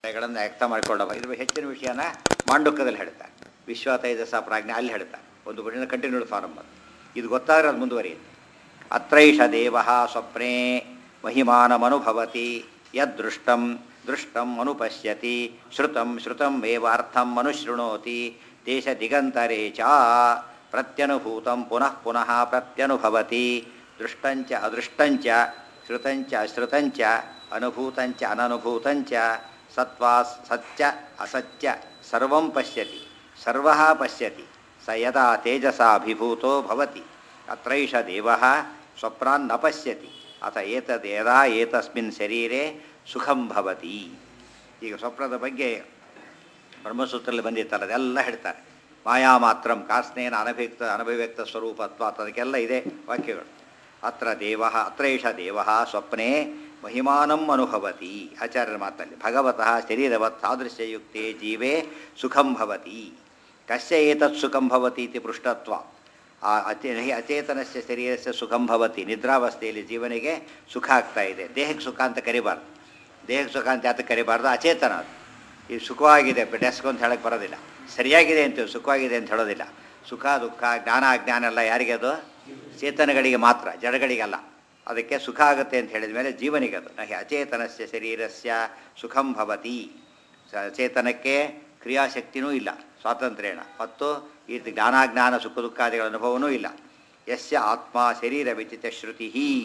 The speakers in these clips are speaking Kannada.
ವಿಷಯಗಳನ್ನು ವ್ಯಕ್ತ ಮಾಡಿಕೊಳ್ಳವ ಇದ್ರ ಹೆಚ್ಚಿನ ವಿಷಯನ ಮಾಂಡುಕ್ಯದಲ್ಲಿ ಹೇಳ್ತಾರೆ ವಿಶ್ವ ತೈಜಸ ಪ್ರಾಜ್ಞೆ ಅಲ್ಲಿ ಹೇಳ್ತಾರೆ ಒಂದು ಪುಟಿನ ಕಂಟಿನ್ಯೂಡ್ ಫಾರಮ್ ಅದು ಇದು ಗೊತ್ತಾದ್ರೆ ಅದು ಮುಂದುವರಿಯುತ್ತೆ ಅತ್ರೈಷ ದೇವ ಸ್ವಪ್ನೆ ಮಹಿಮಾನಮನುಭವತಿ ಯದೃಷ್ಟಂ ದೃಷ್ಟಂ ಅನುಪಶ್ಯತಿ ಶ್ರುತಂ ಶ್ರುತಂ ಏವ ಅರ್ಥಂ ಅನುಶೃಣೋತಿ ದೇಶ ದಿಗಂತರೇ ಚ ಪ್ರತ್ಯನುಭೂತಂ ಪುನಃ ಪುನಃ ಪ್ರತ್ಯನುಭವತಿ ದೃಷ್ಟಂಚ ಅದೃಷ್ಟಂಚ ಶ್ರುತಂಚ ಅಶ್ರುತಂಚ ಅನುಭೂತಂಚ ಅನನುಭೂತಂಚ ಸತ್ವಾ ಸತ್ಯ ಅಸತ್ಯ ಸರ್ವಂ ಪಶ್ಯತಿ ಸರ್ವಃ ಪಶ್ಯತಿ ಸ ಯದಾ ತೇಜಸಾ ಅಭಿಭೂತೋ ಭವತಿ ಅತ್ರೈಷ ದೇವಃ ಸ್ವಪ್ನಾನ್ನ ಪಶ್ಯತಿ ಅಥ ಏತದ್ ಯದಾ ಏತಸ್ಮಿನ್ ಶರೀರೆ ಸುಖಂ ಭವತಿ ಈಗ ಸ್ವಪ್ನದ ಬಗ್ಗೆ ಬ್ರಹ್ಮಸೂತ್ರದಲ್ಲಿ ಬಂದಿತ್ತಲ್ಲ ಅದೆಲ್ಲ ಹೇಳ್ತಾರೆ ಮಾಯಾ ಮಾತ್ರಂ ಕಾಸ್ನೇನ ಅನಭಿಕ್ತ ಅನಭಿವ್ಯಕ್ತ ಸ್ವರೂಪತ್ವ ಅದಕ್ಕೆಲ್ಲ ಇದೆ ವಾಕ್ಯಗಳು ಅತ್ರ ದೇವ ಅತ್ರೈಷ ದೇವ ಸ್ವಪ್ನೆ ಮಹಿಮಾನಂ ಅನುಭವತಿ ಆಚಾರ್ಯರ ಮಾತಲ್ಲಿ ಭಗವತಃ ಶರೀರವತ್ ಸಾದೃಶ್ಯಯುಕ್ತೆ ಜೀವೇ ಸುಖಂ ಭವತಿ ಕಸ್ಯ ಏತತ್ ಸುಖಂ ಭವತಿ ಇತಿ ಪೃಷ್ಟತ್ವ ಆ ಅಚೇ ಅಚೇತನಸ್ಯ ಶರೀರಸ್ಯ ಸುಖಂ ಭವತಿ ನಿದ್ರಾವಸ್ಥೆಯಲ್ಲಿ ಜೀವನಿಗೆ ಸುಖ ಆಗ್ತಾ ಇದೆ ದೇಹಕ್ಕೆ ಸುಖ ಅಂತ ಕರಿಬಾರ್ದು ದೇಹಕ್ಕೆ ಸುಖ ಅಂತ ಯಾತಕ್ಕೆ ಕರಿಬಾರ್ದು ಅಚೇತನ ಅದು ಇದು ಸುಖವಾಗಿದೆ ಡೆಸ್ಕ್ ಅಂತ ಹೇಳಕ್ಕೆ ಬರೋದಿಲ್ಲ ಸರಿಯಾಗಿದೆ ಅಂತೀವಿ ಸುಖವಾಗಿದೆ ಅಂತ ಹೇಳೋದಿಲ್ಲ ಸುಖ ದುಃಖ ಜ್ಞಾನ ಅಜ್ಞಾನ ಎಲ್ಲ ಯಾರಿಗೆ ಅದು ಚೇತನಗಳಿಗೆ ಮಾತ್ರ ಜಡಗಳಿಗಲ್ಲ ಅದಕ್ಕೆ ಸುಖ ಆಗುತ್ತೆ ಅಂತ ಹೇಳಿದ ಮೇಲೆ ಜೀವನಿಗೆ ಅದು ನಹಿ ಅಚೇತನಸ್ಯ ಶರೀರಸ್ಯ ಸುಖಂ ಭವತಿ ಸ- ಚೇತನಕ್ಕೆ ಕ್ರಿಯಾಶಕ್ತಿನೂ ಇಲ್ಲ ಸ್ವಾತಂತ್ರ್ಯೇಣ ಮತ್ತು ಈ ಜ್ಞಾನಾಜ್ಞಾನ ಸುಖ ದುಃಖಾದಿಗಳ ಅನುಭವವೂ ಇಲ್ಲ ಯಸ್ಯ ಆತ್ಮ ಶರೀರ ವಿಚಿತ ಶ್ರುತಿ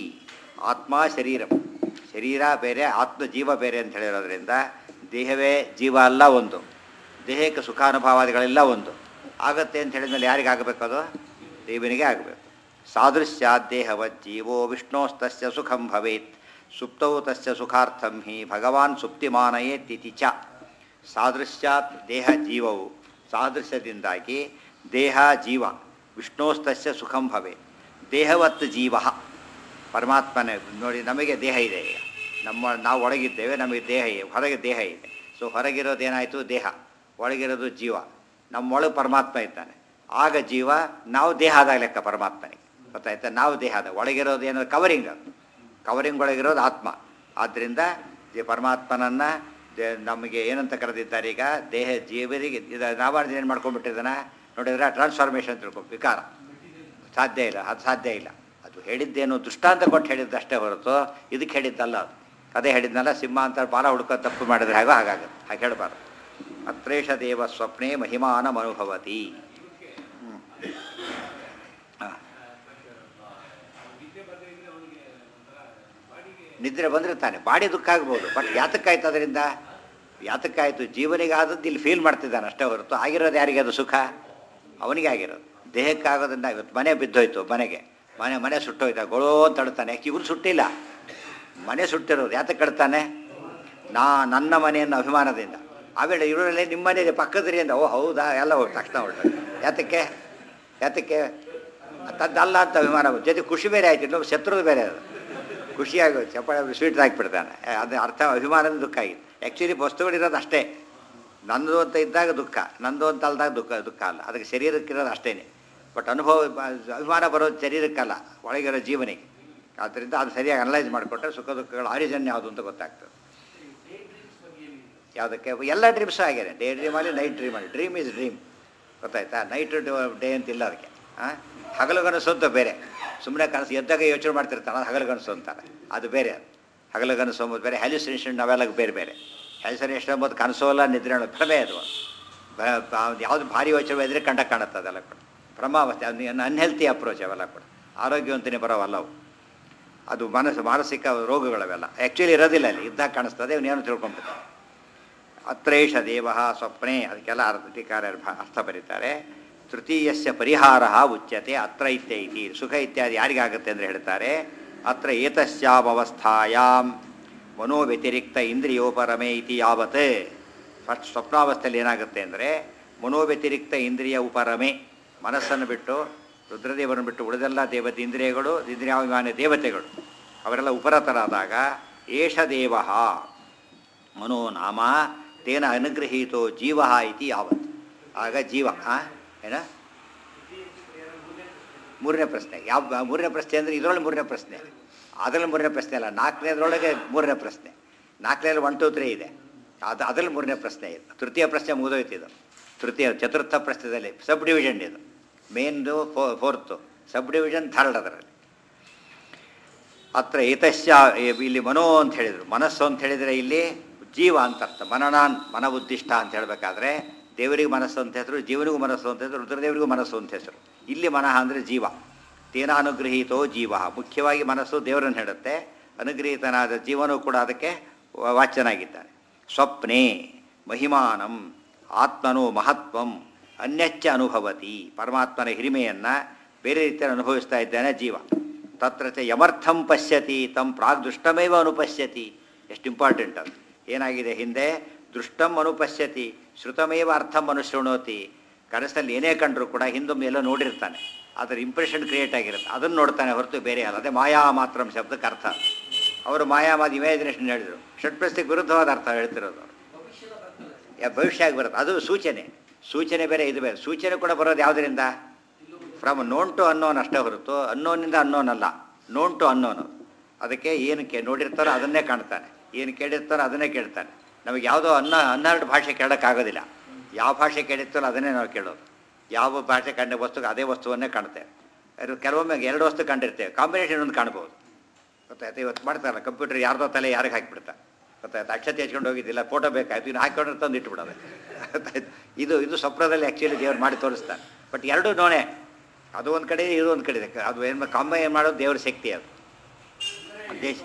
ಆತ್ಮ ಶರೀರ ಶರೀರ ಬೇರೆ ಆತ್ಮ ಜೀವ ಬೇರೆ ಅಂತ ಹೇಳಿರೋದ್ರಿಂದ ದೇಹವೇ ಜೀವ ಅಲ್ಲ ಒಂದು ದೇಹಕ್ಕೆ ಸುಖಾನುಭವಾದಿಗಳೆಲ್ಲ ಒಂದು ಆಗತ್ತೆ ಅಂತ ಹೇಳಿದ್ಮೇಲೆ ಯಾರಿಗೆ ಆಗಬೇಕು ಅದು ದೇವನಿಗೆ ಆಗಬೇಕು ಸಾದೃಶ್ಯಾತ್ ದೇಹವತ್ ಜೀವೋ ವಿಷ್ಣೋಸ್ತಸ್ಯ ಸುಖಂ ಭವೇತ್ ಸುಪ್ತೌ ತಸ್ಯ ಸುಖಾರ್ಥಂ ಹಿ ಭಗವಾನ್ ಸುಪ್ತಿಮಾನಯೇತಿತಿ ಚ ಸಾದೃಶ್ಯಾತ್ ದೇಹ ಜೀವವು ಸಾದೃಶ್ಯದಿಂದಾಗಿ ದೇಹ ಜೀವ ವಿಷ್ಣೋಸ್ತಸ್ಯ ಸುಖಂ ಭವೆ ದೇಹವತ್ ಜೀವ ಪರಮಾತ್ಮನೇ ನೋಡಿ ನಮಗೆ ದೇಹ ಇದೆ ಈಗ ನಮ್ಮ ನಾವು ಒಳಗಿದ್ದೇವೆ ನಮಗೆ ದೇಹ ಇದೆ ಹೊರಗೆ ದೇಹ ಇದೆ ಸೊ ಹೊರಗಿರೋದು ಏನಾಯಿತು ದೇಹ ಒಳಗಿರೋದು ಜೀವ ನಮ್ಮೊಳಗೆ ಪರಮಾತ್ಮ ಇದ್ದಾನೆ ಆಗ ಜೀವ ನಾವು ದೇಹ ಆದಾಗ ಲೆಕ್ಕ ಪರಮಾತ್ಮನಿಗೆ ಗೊತ್ತಾಯ್ತಾ ನಾವು ದೇಹ ಆದ ಒಳಗಿರೋದು ಏನೋ ಕವರಿಂಗ್ ಅದು ಕವರಿಂಗ್ ಒಳಗಿರೋದು ಆತ್ಮ ಆದ್ದರಿಂದ ಈ ಪರಮಾತ್ಮನನ್ನು ನಮಗೆ ಏನಂತ ಕರೆದಿದ್ದಾರೆ ಈಗ ದೇಹ ಜೀವರಿಗೆ ಇದು ನಾವಾರ್ಜ ಏನು ಮಾಡ್ಕೊಂಡ್ಬಿಟ್ಟಿದ್ದಾನ ನೋಡಿದ್ರೆ ಟ್ರಾನ್ಸ್ಫಾರ್ಮೇಷನ್ ತಿಳ್ಕೊಂಡು ವಿಕಾರ ಸಾಧ್ಯ ಇಲ್ಲ ಅದು ಸಾಧ್ಯ ಇಲ್ಲ ಅದು ಹೇಳಿದ್ದೇನು ದೃಷ್ಟಾಂತ ಕೊಟ್ಟು ಹೇಳಿದ್ದಷ್ಟೇ ಹೊರತು ಇದಕ್ಕೆ ಹೇಳಿದ್ದಲ್ಲ ಅದು ಅದೇ ಹೇಳಿದ್ನಲ್ಲ ಸಿಂಹ ಅಂತ ಬಾಲ ಹುಡ್ಕೋ ತಪ್ಪು ಮಾಡಿದ್ರೆ ಹಾಗೋ ಹಾಗಾಗುತ್ತೆ ಹಾಗೆ ಹೇಳಬಾರ್ದು ಅತ್ರೇಷ ದೇವ ಸ್ವಪ್ನೆ ಮಹಿಮಾನಂ ಅನುಭವತಿ ಹ್ಮ್. ಹಾ. ನಿದ್ರೆ ಬಂದರೆ ತಾನೆ ಬಾಡಿ ದುಃಖ ಆಗ್ಬೋದು ಬಟ್ ಯಾತಕ್ಕಾಯ್ತು ಅದರಿಂದ ಯಾತಕ್ಕಾಯ್ತು ಜೀವನಿಗೆ ಆದದ್ದು ಇಲ್ಲಿ ಫೀಲ್ ಮಾಡ್ತಿದ್ದಾನೆ ಅಷ್ಟೇ ಹೊರತು ಆಗಿರೋದು ಯಾರಿಗೆ ಅದು ಸುಖ ಅವನಿಗೆ ಆಗಿರೋದು ದೇಹಕ್ಕಾಗೋದ್ರಿಂದ ಇವತ್ತು ಮನೆ ಬಿದ್ದೋಯ್ತು ಮನೆಗೆ ಮನೆ ಮನೆ ಸುಟ್ಟೋಯ್ತು ಗೊಳೋ ಅಂತ ಅಳ್ತಾನೆ ಯಾಕೆ ಇವ್ರು ಸುಟ್ಟಿಲ್ಲ ಮನೆ ಸುಟ್ಟಿರೋದು ಯಾತಕ್ಕೆ ಕಡ್ತಾನೆ ನಾ ನನ್ನ ಮನೆಯನ್ನು ಅಭಿಮಾನದಿಂದ ಆಮೇಲೆ ಇವರಲ್ಲಿ ನಿಮ್ಮ ಮನೆ ಇದೆ ಪಕ್ಕದ್ರಿ ಅಂದ ಓ ಹೌದಾ ಎಲ್ಲ ಹೋಗಿ ತಕ್ಷಣ ಹೊರಟು ಯಾತಕ್ಕೆ ಯಾತಕ್ಕೆ ತದ್ದಲ್ಲ ಅಂತ ಅಭಿಮಾನ ಬಂತು. ಜೊತೆ ಖುಷಿ ಬೇರೆ ಆಯ್ತು ಇನ್ನೊಬ್ಬ ಶತ್ರು ಬೇರೆ ಅದು ಖುಷಿಯಾಗಿ ಚಪ್ಪಾಳೆ ಸ್ವೀಟ್ ಹಾಕಿಬಿಡ್ತಾನೆ ಅದು ಅರ್ಥ ಅಭಿಮಾನದ ದುಃಖ ಆಗಿತ್ತು ಆ್ಯಕ್ಚುಲಿ ವಸ್ತುಗಳಿರೋದು ಅಷ್ಟೇ ನಂದು ಅಂತ ಇದ್ದಾಗ ದುಃಖ ನಂದು ಅಂತ ಅಲ್ದಾಗ ದುಃಖ ದುಃಖ ಅಲ್ಲ ಅದಕ್ಕೆ ಶರೀರಕ್ಕಿರೋದು ಅಷ್ಟೇ ಬಟ್ ಅನುಭವ ಅಭಿಮಾನ ಬರೋದು ಶರೀರಕ್ಕಲ್ಲ ಒಳಗಿರೋ ಜೀವನಿಗೆ ಆದ್ದರಿಂದ ಅದು ಸರಿಯಾಗಿ ಅನಲೈಸ್ ಮಾಡಿಕೊಟ್ರೆ ಸುಖ ದುಃಖಗಳ ಆರಿಜನ್ ಯಾವುದು ಅಂತ ಗೊತ್ತಾಗ್ತದೆ ಯಾವುದಕ್ಕೆ ಎಲ್ಲ ಡ್ರೀಮ್ಸು ಆಗಿದೆ ಡೇ ಡ್ರೀಮ್ ಆಗಲಿ ನೈಟ್ ಡ್ರೀಮ್ ಆಗಲಿ ಡ್ರೀಮ್ ಇಸ್ ಡ್ರೀಮ್ ಗೊತ್ತಾಯ್ತಾ ನೈಟ್ ಡೇ ಅಂತಿಲ್ಲ ಅದಕ್ಕೆ ಹಾಂ ಹಗಲುಗನಸು ಅಂತ ಬೇರೆ ಸುಮ್ಮನೆ ಕನಸು ಎದ್ದಾಗ ಯೋಚನೆ ಮಾಡ್ತಿರ್ತಾನೆ ಅದು ಹಗಲುಗನಸು ಅಂತಾರೆ ಅದು ಬೇರೆ ಅದು ಹಗಲುಗನಸು ಅಂಬೋದು ಬೇರೆ ಹ್ಯಾಲ್ಯುಸಿನೇಷನ್ ಅವೆಲ್ಲ ಬೇರೆ ಬೇರೆ ಹ್ಯಾಲ್ಯುಸಿನೇಷನ್ ಅಂಬೋದು ಕನಸು ಅಲ್ಲ ನಿದ್ರೆ ಅನ್ನೋದು ಭ್ರಮೆ ಅದು ಬ- ಬ- ಯಾವುದು ಭಾರಿ ಯೋಚನೆ ಇದ್ರೆ ಕಂಡ ಕಾಣುತ್ತೆ ಅದೆಲ್ಲ ಕೂಡ ಭ್ರಮಾವಸ್ಥೆ ಅದು ಅನ್ಹೆಲ್ತಿ ಅಪ್ರೋಚ್ ಅವೆಲ್ಲ ಕೂಡ ಆರೋಗ್ಯವಂತನೇ ಬರೋವಲ್ಲ ಅವು ಅದು ಮನಸ್ಸು ಮಾನಸಿಕ ರೋಗಗಳವೆಲ್ಲ ಆ್ಯಕ್ಚುಲಿ ಇರೋದಿಲ್ಲ ಅಲ್ಲಿ ಇದ್ದಾಗ ಕಾಣಿಸ್ತದೆ ಇವನೇನು ತಿಳ್ಕೊಂಡ್ಬಿಡ್ತಾನೆ ಅತ್ರೇಷ ದೇವ ಸ್ವಪ್ನೆ ಅದಕ್ಕೆಲ್ಲ ಅರ್ಥ ಟೀಕಾರ್ಯರು ಭಾ- ಅರ್ಥ ಬರೀತಾರೆ ತೃತೀಯಸ್ಯ ಪರಿಹಾರ ಉಚ್ಯತೆ ಅತ್ರ ಇತ್ಯ ಇತಿ ಸುಖ ಇತ್ಯಾದಿ ಯಾರಿಗಾಗುತ್ತೆ ಅಂದರೆ ಹೇಳ್ತಾರೆ ಅತ್ರ ಏತಸ್ಯಾಮವಸ್ಥಾಯಾಮ್ ಮನೋವ್ಯತಿರಿಕ್ತ ಇಂದ್ರಿಯೋಪರಮೆ ಇತಿ ಯಾವತ್ ಫಸ್ಟ್ ಸ್ವಪ್ನಾವಸ್ಥೆಯಲ್ಲಿ ಏನಾಗುತ್ತೆ ಅಂದರೆ ಮನೋವ್ಯತಿರಿಕ್ತ ಇಂದ್ರಿಯ ಉಪರಮೆ ಮನಸ್ಸನ್ನು ಬಿಟ್ಟು ರುದ್ರದೇವರನ್ನು ಬಿಟ್ಟು ಉಳಿದೆಲ್ಲ ದೇವತೆ ಇಂದ್ರಿಯಗಳು ಇಂದ್ರಿಯಾಭಿಮಾನ ದೇವತೆಗಳು ಅವರೆಲ್ಲ ಉಪರತರಾದಾಗ ಏಷ ದೇವ ಮನೋ ನಾಮ ತೇನ ಅನುಗೃಹೀತೋ ಜೀವ ಇತಿ ಯಾವತ್ ಆಗ ಜೀವ ಆ? ಏನ ಮೂರನೇ ಪ್ರಶ್ನೆ ಯಾವ ಮೂರನೇ ಪ್ರಶ್ನೆ ಅಂದರೆ ಇದರೊಳಗೆ ಮೂರನೇ ಪ್ರಶ್ನೆ ಅದರಲ್ಲಿ ಮೂರನೇ ಪ್ರಶ್ನೆ ಅಲ್ಲ ನಾಲ್ಕನೇದ್ರೊಳಗೆ ಮೂರನೇ ಪ್ರಶ್ನೆ ನಾಲ್ಕನೇದ್ರಲ್ಲಿ ಒನ್ ಟು ತ್ರೀ ಇದೆ ಅದು ಅದರಲ್ಲಿ ಮೂರನೇ ಪ್ರಶ್ನೆ ಇದು ತೃತೀಯ ಪ್ರಶ್ನೆ ಮುಗಿದೋಯ್ತು ಇದು ತೃತೀಯ ಚತುರ್ಥ ಪ್ರಶ್ನೆದಲ್ಲಿ ಸಬ್ ಡಿವಿಷನ್ ಇದು ಮೇನ್ದು ಫೋ ಫೋರ್ತು ಸಬ್ ಡಿವಿಷನ್ ಥರ್ಡ್ ಅದರಲ್ಲಿ ಅತ್ರ ಏತಶ್ಯ ಇಲ್ಲಿ ಮನೋ ಅಂತ ಹೇಳಿದರು ಮನಸ್ಸು ಅಂತ ಹೇಳಿದರೆ ಇಲ್ಲಿ ಜೀವ ಅಂತ ಅರ್ಥ ಮನನಾನ್ ಮನ ಉದ್ದಿಷ್ಟ ಅಂತ ಹೇಳಬೇಕಾದ್ರೆ ದೇವರಿಗೂ ಮನಸ್ಸು ಅಂತ ಹೆಸರು ಜೀವನಿಗೂ ಮನಸ್ಸು ಅಂತ ಹೆಸರು ರುದ್ರದೇವರಿಗೂ ಮನಸ್ಸು ಅಂತ ಹೆಸರು ಇಲ್ಲಿ ಮನಃ ಅಂದರೆ ಜೀವ ತೇನ ಅನುಗ್ರಹೀತೋ ಜೀವ ಮುಖ್ಯವಾಗಿ ಮನಸ್ಸು ದೇವರನ್ನು ಹೇಳುತ್ತೆ ಅನುಗ್ರಹೀತನಾದ ಜೀವನೂ ಕೂಡ ಅದಕ್ಕೆ ವ- ವಾಚ್ಯನಾಗಿದ್ದಾನೆ ಸ್ವಪ್ನೆ ಮಹಿಮಾನಂ ಆತ್ಮನೋ ಮಹತ್ವಂ ಅನ್ಯಚ್ಚ ಅನುಭವತಿ ಪರಮಾತ್ಮನ ಹಿರಿಮೆಯನ್ನು ಬೇರೆ ರೀತಿಯಲ್ಲಿ ಅನುಭವಿಸ್ತಾ ಇದ್ದಾನೆ ಜೀವ ತತ್ರ ಚ ಯಮರ್ಥಂ ಪಶ್ಯತಿ ತಂ ಪ್ರಾಗ್ ದೃಷ್ಟಮೇವ ಅನುಪಶ್ಯತಿ ಎಷ್ಟು ಇಂಪಾರ್ಟೆಂಟ್ ಅದು ಏನಾಗಿದೆ ಹಿಂದೆ ದೃಷ್ಟಂ ಅನುಪಶ್ಯತಿ ಶ್ರುತಮೇವ ಅರ್ಥಂ ಅನುಶೃಣೋತಿ ಕನಸಲ್ಲಿ ಏನೇ ಕಂಡರೂ ಕೂಡ ಹಿಂದೊಮ್ಮೆ ಎಲ್ಲ ನೋಡಿರ್ತಾನೆ ಅದರ ಇಂಪ್ರೆಷನ್ ಕ್ರಿಯೇಟ್ ಆಗಿರುತ್ತೆ ಅದನ್ನು ನೋಡ್ತಾನೆ ಹೊರತು ಬೇರೆ ಅಲ್ಲ ಅದೇ ಮಾಯಾ ಮಾತ್ರಂ ಶಬ್ದಕ್ಕೆ ಅರ್ಥ ಅವರು ಮಾಯಾವಾದ ಇಮ್ಯಾಜಿನೇಷನ್ ಹೇಳಿದರು ಷಟ್ಪ್ರಸ್ತಿಗೆ ವಿರುದ್ಧವಾದ ಅರ್ಥ ಹೇಳ್ತಿರೋದು ಅವರು ಯಾ ಭವಿಷ್ಯ ಆಗಿ ಬರುತ್ತೆ ಅದು ಸೂಚನೆ ಸೂಚನೆ ಬೇರೆ ಇದು ಬೇರೆ ಸೂಚನೆ ಕೂಡ ಬರೋದು ಯಾವುದರಿಂದ ಫ್ರಮ್ ನೋನ್ ಟು ಅನ್ನೋನ್ ಅಷ್ಟೇ ಹೊರತು ಅನ್ನೋನಿಂದ ಅನ್ನೋನ್ ಅಲ್ಲ ನೋನ್ ಟು ಅನ್ನೋನು ಅದಕ್ಕೆ ಏನು ಕೇ ನೋಡಿರ್ತಾರೋ ಅದನ್ನೇ ಕಾಣ್ತಾನೆ ಏನು ಕೇಳಿರ್ತಾರೋ ಅದನ್ನೇ ಕೇಳ್ತಾನೆ ನಮಗೆ ಯಾವುದೋ ಅನ್ನ ಹನ್ನೆರಡು ಭಾಷೆ ಕೇಳೋಕ್ಕಾಗೋದಿಲ್ಲ ಯಾವ ಭಾಷೆ ಕೇಳಿರ್ತಾರೋ ಅದನ್ನೇ ನಾವು ಕೇಳೋದು ಯಾವ ಭಾಷೆ ಕಂಡ ವಸ್ತುಗೆ ಅದೇ ವಸ್ತುವನ್ನೇ ಕಾಣ್ತೇವೆ ಅದು ಕೆಲವೊಮ್ಮೆ ಎರಡು ವಸ್ತು ಕಂಡಿರ್ತೇವೆ ಕಾಂಬಿನೇಷನ್ ಒಂದು ಕಾಣ್ಬೋದು ಗೊತ್ತಾಯ್ತು ಇವತ್ತು ಮಾಡ್ತಾರಲ್ಲ ಕಂಪ್ಯೂಟರ್ ಯಾರ್ದೋ ತಲೆ ಯಾರಿಗೆ ಹಾಕಿಬಿಡ್ತಾರೆ ಗೊತ್ತಾಯ್ತು ಅಕ್ಷತೆ ಹಚ್ಕೊಂಡು ಹೋಗಿದ್ದಿಲ್ಲ ಫೋಟೋ ಬೇಕಾಯ್ತು ಇನ್ನು ಹಾಕಿಕೊಂಡ್ರೆ ತಂದು ಇಟ್ಬಿಡೋದು ಗೊತ್ತಾಯ್ತು ಇದು ಇದು ಸ್ವಪ್ನದಲ್ಲಿ ಆ್ಯಕ್ಚುಲಿ ದೇವ್ರು ಮಾಡಿ ತೋರಿಸ್ತಾನೆ ಬಟ್ ಎರಡೂ ನೋಣೆ ಅದು ಒಂದು ಕಡೆ ಇದು ಒಂದು ಕಡೆ ಇದೆ ಅದು ಏನು ಕಾಂಬೈನ್ ಮಾಡೋದು ದೇವ್ರ ಶಕ್ತಿ ಅದು ದೇಶ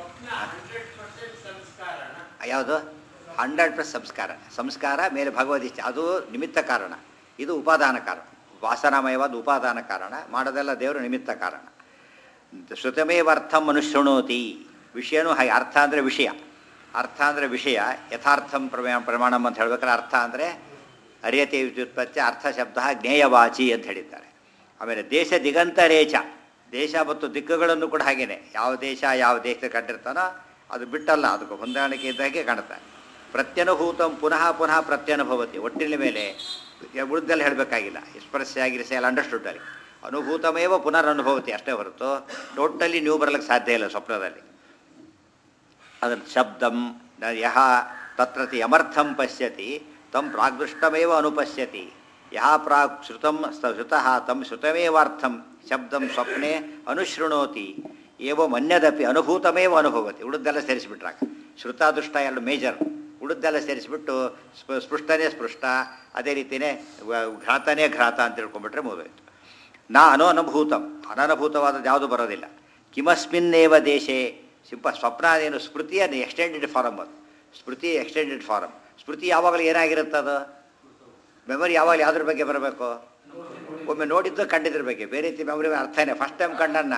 ಯಾವುದು ಹಂಡ್ರೆಡ್ ಪ್ಲಸ್ ಸಂಸ್ಕಾರ ಸಂಸ್ಕಾರ ಮೇಲೆ ಭಗವದಿಷ್ಠ ಅದು ನಿಮಿತ್ತ ಕಾರಣ ಇದು ಉಪಾದಾನ ಕಾರಣ ವಾಸನಾಮಯವಾದ ಉಪಾದಾನ ಕಾರಣ ಮಾಡೋದೆಲ್ಲ ದೇವರು ನಿಮಿತ್ತ ಕಾರಣ ಶ್ರುತಮೇವರ್ಥಂ ಮನುಷ್ಯಣೋತಿ ವಿಷಯನೂ ಹಾಗೆ ಅರ್ಥ ಅಂದರೆ ವಿಷಯ ಅರ್ಥ ಅಂದರೆ ವಿಷಯ ಯಥಾರ್ಥಂ ಪ್ರಮಾ ಪ್ರಮಾಣಂ ಅಂತ ಹೇಳ್ಬೇಕಾದ್ರೆ ಅರ್ಥ ಅಂದರೆ ಅರಿಯತೆ ವ್ಯುತ್ಪತ್ತಿ ಅರ್ಥ ಶಬ್ದ ಜ್ಞೇಯವಾಚಿ ಅಂತ ಹೇಳಿದ್ದಾರೆ ಆಮೇಲೆ ದೇಶ ದಿಗಂತರೇಚ ದೇಶ ಮತ್ತು ದಿಕ್ಕುಗಳನ್ನು ಕೂಡ ಹಾಗೇನೆ ಯಾವ ದೇಶ ಯಾವ ದೇಶ ಕಂಡಿರ್ತಾನೋ ಅದು ಬಿಟ್ಟಲ್ಲ ಅದಕ್ಕೆ ಹೊಂದಾಣಿಕೆ ಇದ್ದಾಗೆ ಕಾಣುತ್ತೆ ಪ್ರತ್ಯನುಭೂತಂ ಪುನಃ ಪುನಃ ಪ್ರತ್ಯನುಭವತಿ ಒಟ್ಟಿನ ಮೇಲೆ ಉಳಿದಲ್ಲಿ ಹೇಳಬೇಕಾಗಿಲ್ಲ ಸ್ಪರ್ಶ ಆಗಿರಿಸಿ ಎಲ್ಲ ಅಂಡರ್ಸ್ಟುಡ್ ಅಲ್ಲಿ ಅನುಭೂತಮೇವ ಪುನರನುಭವತಿ ಅಷ್ಟೇ ಹೊರತು ಟೋಟಲಿ ನೀವು ಬರಲಿಕ್ಕೆ ಸಾಧ್ಯ ಇಲ್ಲ ಸ್ವಪ್ನದಲ್ಲಿ ಅದನ್ನು ಶಬ್ದಂ ನ ಯಹ ತತ್ರತಿ ಯಮರ್ಥಂ ಪಶ್ಯತಿ ತಂ ಪ್ರಾಗ್ದೃಷ್ಟಮೇವ ಅನುಪಶ್ಯತಿ ಯಹ ಪ್ರಾಗ್ ಶ್ರುತಂ ಸ- ಶ್ರುತಃ ತಂ ಶ್ರುತಮೇವಾರ್ಥಂ ಶಬ್ದಂ ಸ್ವಪ್ನೆ ಅನುಶೃಣೋತಿ ಏವ ಮನ್ಯದಪಿ ಅನುಭೂತಮೇವ ಅನುಭವತಿ ಉಳಿದೆಲ್ಲ ಸೇರಿಸಿಬಿಟ್ರಾಗ ಶ್ರುತ ದುಷ್ಟ ಎರಡು ಮೇಜರ್ ಉಳಿದೆಲ್ಲ ಸೇರಿಸಿಬಿಟ್ಟು ಸ್ಪ ಸ್ಪೃಷ್ಟನೇ ಸ್ಪೃಷ್ಟ ಅದೇ ರೀತಿಯೇ ವ- ಘಾತನೇ ಘಾತ ಅಂತ ತಿಳ್ಕೊಂಬಿಟ್ರೆ ಮುಗಿದೋಯ್ತು ನಾ ಅನನುಭೂತಂ ಅನನುಭೂತವಾದದ್ದು ಯಾವುದು ಬರೋದಿಲ್ಲ ಕಿಮಸ್ಮಿನ್ನೇವ ದೇಶೇ ಸಿಂಪ ಸ್ವಪ್ನ ಅದೇನು ಸ್ಮೃತಿಯ ಎಕ್ಸ್ಟೆಂಡೆಡ್ ಫಾರಮ್ ಅದು ಸ್ಮೃತಿ ಎಕ್ಸ್ಟೆಂಡೆಡ್ ಫಾರಮ್ ಸ್ಮೃತಿ ಯಾವಾಗಲೂ ಏನಾಗಿರುತ್ತೆ ಅದು ಮೆಮೊರಿ ಯಾವಾಗಲೂ ಯಾವುದ್ರ ಬಗ್ಗೆ ಬರಬೇಕು ಒಮ್ಮೆ ನೋಡಿದ್ದು ಕಂಡಿದ್ರ ಬಗ್ಗೆ ಬೇರೆ ರೀತಿ ಮೆಮೊರಿ ಅರ್ಥನೇ ಫಸ್ಟ್ ಟೈಮ್ ಕಂಡನ್ನ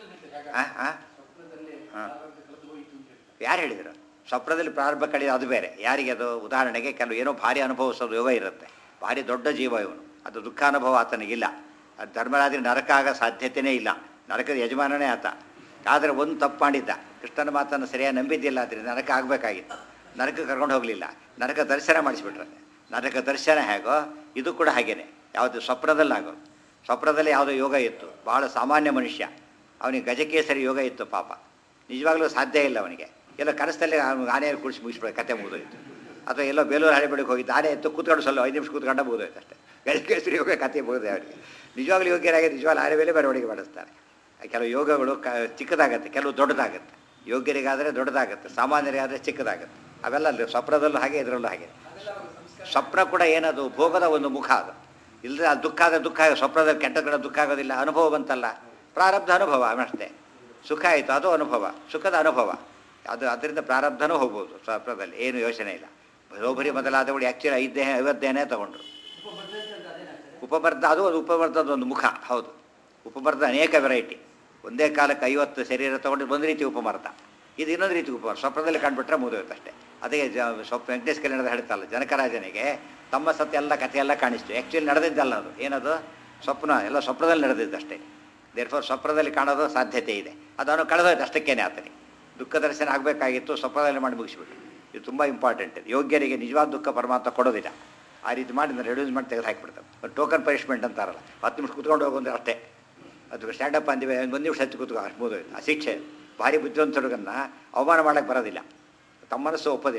ಯಾರು ಹೇಳಿದರು ಸ್ವಪ್ನದಲ್ಲಿ ಪ್ರಾರಂಭ ಕಳೆಯೋದು ಅದು ಬೇರೆ ಯಾರಿಗೆ ಅದು ಉದಾಹರಣೆಗೆ ಕೆಲವು ಏನೋ ಭಾರಿ ಅನುಭವಿಸೋದು ಯೋಗ ಇರುತ್ತೆ ಭಾರಿ ದೊಡ್ಡ ಜೀವ ಇವನು ಅದು ದುಃಖಾನುಭವ ಆತನಿಗಿಲ್ಲ ಅದು ಧರ್ಮರಾಜನ ನರಕ ಆಗೋ ಸಾಧ್ಯತೆಯೇ ಇಲ್ಲ ನರಕದ ಯಜಮಾನನೇ ಆತ ಆದರೆ ಒಂದು ತಪ್ಪು ಮಾಡಿದ್ದ ಕೃಷ್ಣನ ಮಾತನ್ನು ಸರಿಯಾಗಿ ನಂಬಿದ್ದಿಲ್ಲ ಆದ್ದರಿಂದ ನರಕ ಆಗಬೇಕಾಗಿತ್ತು ನರಕ ಕರ್ಕೊಂಡು ಹೋಗಲಿಲ್ಲ ನರಕ ದರ್ಶನ ಮಾಡಿಸ್ಬಿಟ್ರೆ ನರಕ ದರ್ಶನ ಹೇಗೋ ಇದು ಕೂಡ ಹಾಗೇನೆ ಯಾವುದು ಸ್ವಪ್ನದಲ್ಲಿ ಆಗೋದು ಸ್ವಪ್ನದಲ್ಲಿ ಯಾವುದೋ ಯೋಗ ಇತ್ತು ಭಾಳ ಸಾಮಾನ್ಯ ಮನುಷ್ಯ ಅವನಿಗೆ ಗಜಕೇಸರಿ ಯೋಗ ಇತ್ತು ಪಾಪ ನಿಜವಾಗ್ಲೂ ಸಾಧ್ಯ ಇಲ್ಲ ಅವನಿಗೆ ಎಲ್ಲ ಕನಸಲ್ಲಿ ಆನೆಯಲ್ಲಿ ಕುಡಿಸಿ ಮುಗಿಸ್ಬಿಡ ಕತೆ ಮುಗಿದೋಯ್ತು ಅಥವಾ ಎಲ್ಲೋ ಬೇಲೂರು ಹಳೆಬಳಿಗೆ ಹೋಗಿದ್ದು ಆನೆ ಎತ್ತು ಕೂತ್ಕೊಂಡು ಸ್ವಲ್ಪ ಐದು ನಿಮಿಷ ಕೂತ್ಕೊಂಡ ಮುಗಿದೋಯ್ತು ಅಷ್ಟೇ ಗಜಕೇಸರಿ ಯೋಗ ಕತೆ ಮುಗಿದೆ ಅವರಿಗೆ ನಿಜವಾಗ್ಲೂ ಯೋಗ್ಯರಾಗಿ ನಿಜವಾಗ್ಲೂ ಆನೆ ಮೇಲೆ ಬರವಣಿಗೆ ಮಾಡಿಸ್ತಾರೆ ಕೆಲವು ಯೋಗಗಳು ಕ ಚಿಕ್ಕದಾಗತ್ತೆ ಕೆಲವು ದೊಡ್ಡದಾಗತ್ತೆ ಯೋಗ್ಯರಿಗಾದರೆ ದೊಡ್ಡದಾಗತ್ತೆ ಸಾಮಾನ್ಯರಿಗಾದರೆ ಚಿಕ್ಕದಾಗತ್ತೆ ಅವೆಲ್ಲ ಅಲ್ಲಿ ಸ್ವಪ್ನದಲ್ಲೂ ಹಾಗೆ ಇದರಲ್ಲೂ ಹಾಗೆ ಸ್ವಪ್ನ ಕೂಡ ಏನದು ಭೋಗದ ಒಂದು ಮುಖ ಅದು ಇಲ್ಲದೆ ಅದು ದುಃಖ ಆದರೆ ದುಃಖ ಆಗ- ಸ್ವಪ್ನದಲ್ಲಿ ಕೆಟ್ಟ ಕಡೆ ದುಃಖ ಆಗೋದಿಲ್ಲ ಅನುಭವ ಬಂತಲ್ಲ ಪ್ರಾರಬ್ಧ ಅನುಭವ ಅಷ್ಟೇ ಸುಖ ಆಯಿತು ಅದು ಅನುಭವ ಸುಖದ ಅನುಭವ ಅದು ಅದರಿಂದ ಪ್ರಾರಬ್ಧನೂ ಹೋಗ್ಬೋದು ಸ್ವಪ್ನದಲ್ಲಿ ಏನು ಯೋಚನೆ ಇಲ್ಲ ಬರೋಬರಿ ಮೊದಲಾದವಳು ಆ್ಯಕ್ಚುಲಿ ಐದೇ ಐವತ್ತೇನೇ ತಗೊಂಡ್ರು ಉಪಮರ್ದ ಅದು ಒಂದು ಉಪಮರ್ದದ ಒಂದು ಮುಖ ಹೌದು ಉಪಮರ್ದ ಅನೇಕ ವೆರೈಟಿ ಒಂದೇ ಕಾಲಕ್ಕೆ ಐವತ್ತು ಶರೀರ ತಗೊಂಡು ಒಂದು ರೀತಿ ಉಪಮರ್ದ ಇದು ಇನ್ನೊಂದು ರೀತಿ ಉಪಮರ್ದ ಸ್ವಪ್ನದಲ್ಲಿ ಕಂಡುಬಿಟ್ರೆ ಮುಗಿದೋಯ್ತು ಅಷ್ಟೇ ಅದೇ ಜ ಸ್ವಪ್ನ ವೆಂಕಟೇಶ್ ಕಲ್ಯಾಣದ ಹೇಳ್ತಲ್ಲ ಜನಕರಾಜನಿಗೆ ತಮ್ಮ ಸತ್ಯ ಎಲ್ಲ ಕಥೆ ಎಲ್ಲ ಕಾಣಿಸ್ತು ಆ್ಯಕ್ಚುಲಿ ನಡೆದಿದ್ದಲ್ಲ ಅದು ಏನದು ಸ್ವಪ್ನ ಎಲ್ಲ ಸ್ವಪ್ನದಲ್ಲಿ ನಡೆದಿದ್ದಷ್ಟೇ ದೇರ್ಫೋರ್ ಸ್ವಪ್ನದಲ್ಲಿ ಕಾಣೋದು ಸಾಧ್ಯತೆ ಇದೆ ಅದನ್ನು ಕಳೆದೋಯ್ತು ಅಷ್ಟಕ್ಕೇನೆ ಆತನಿಗೆ ದುಃಖ ದರ್ಶನ ಆಗಬೇಕಾಗಿತ್ತು ಸ್ವಪ್ನದಲ್ಲಿ ಮಾಡಿ ಮುಗಿಸ್ಬಿಟ್ಟು ಇದು ತುಂಬ ಇಂಪಾರ್ಟೆಂಟ್ ಇದು ಯೋಗ್ಯರಿಗೆ ನಿಜವಾದ ದುಃಖ ಪರಮಾತ್ಮ ಕೊಡೋದಿಲ್ಲ ಆ ರೀತಿ ಮಾಡಿ ರೆಡ್ಯೂಸ್ ಮಾಡಿ ತೆಗೆದು ಹಾಕಿಬಿಡ್ತಾರೆ ಟೋಕನ್ ಪನಿಷ್ಮೆಂಟ್ ಅಂತಾರಲ್ಲ ಹತ್ತು ನಿಮಿಷ ಕುತ್ಕೊಂಡು ಹೋಗಂದ್ರೆ ಅಷ್ಟೇ ಅದು ಸ್ಟ್ಯಾಂಡಪ್ ಅಂದಿವೆ ಒಂದು ನಿಮಿಷ ಹಚ್ಚಿ ಕೂತ್ಕೊ ಅಷ್ಟು ಮುಗಿದೋಯ್ತು ಆ ಶಿಕ್ಷೆ ಭಾರಿ ಬುದ್ಧಿವಂತರಿಗನ್ನ ಅವಮಾನ ಮಾಡೋಕ್ಕೆ ಬರೋದಿಲ್ಲ ತಮ್ಮ ಮನಸ್ಸು ಒಪ್ಪೋದಿಲ್ಲ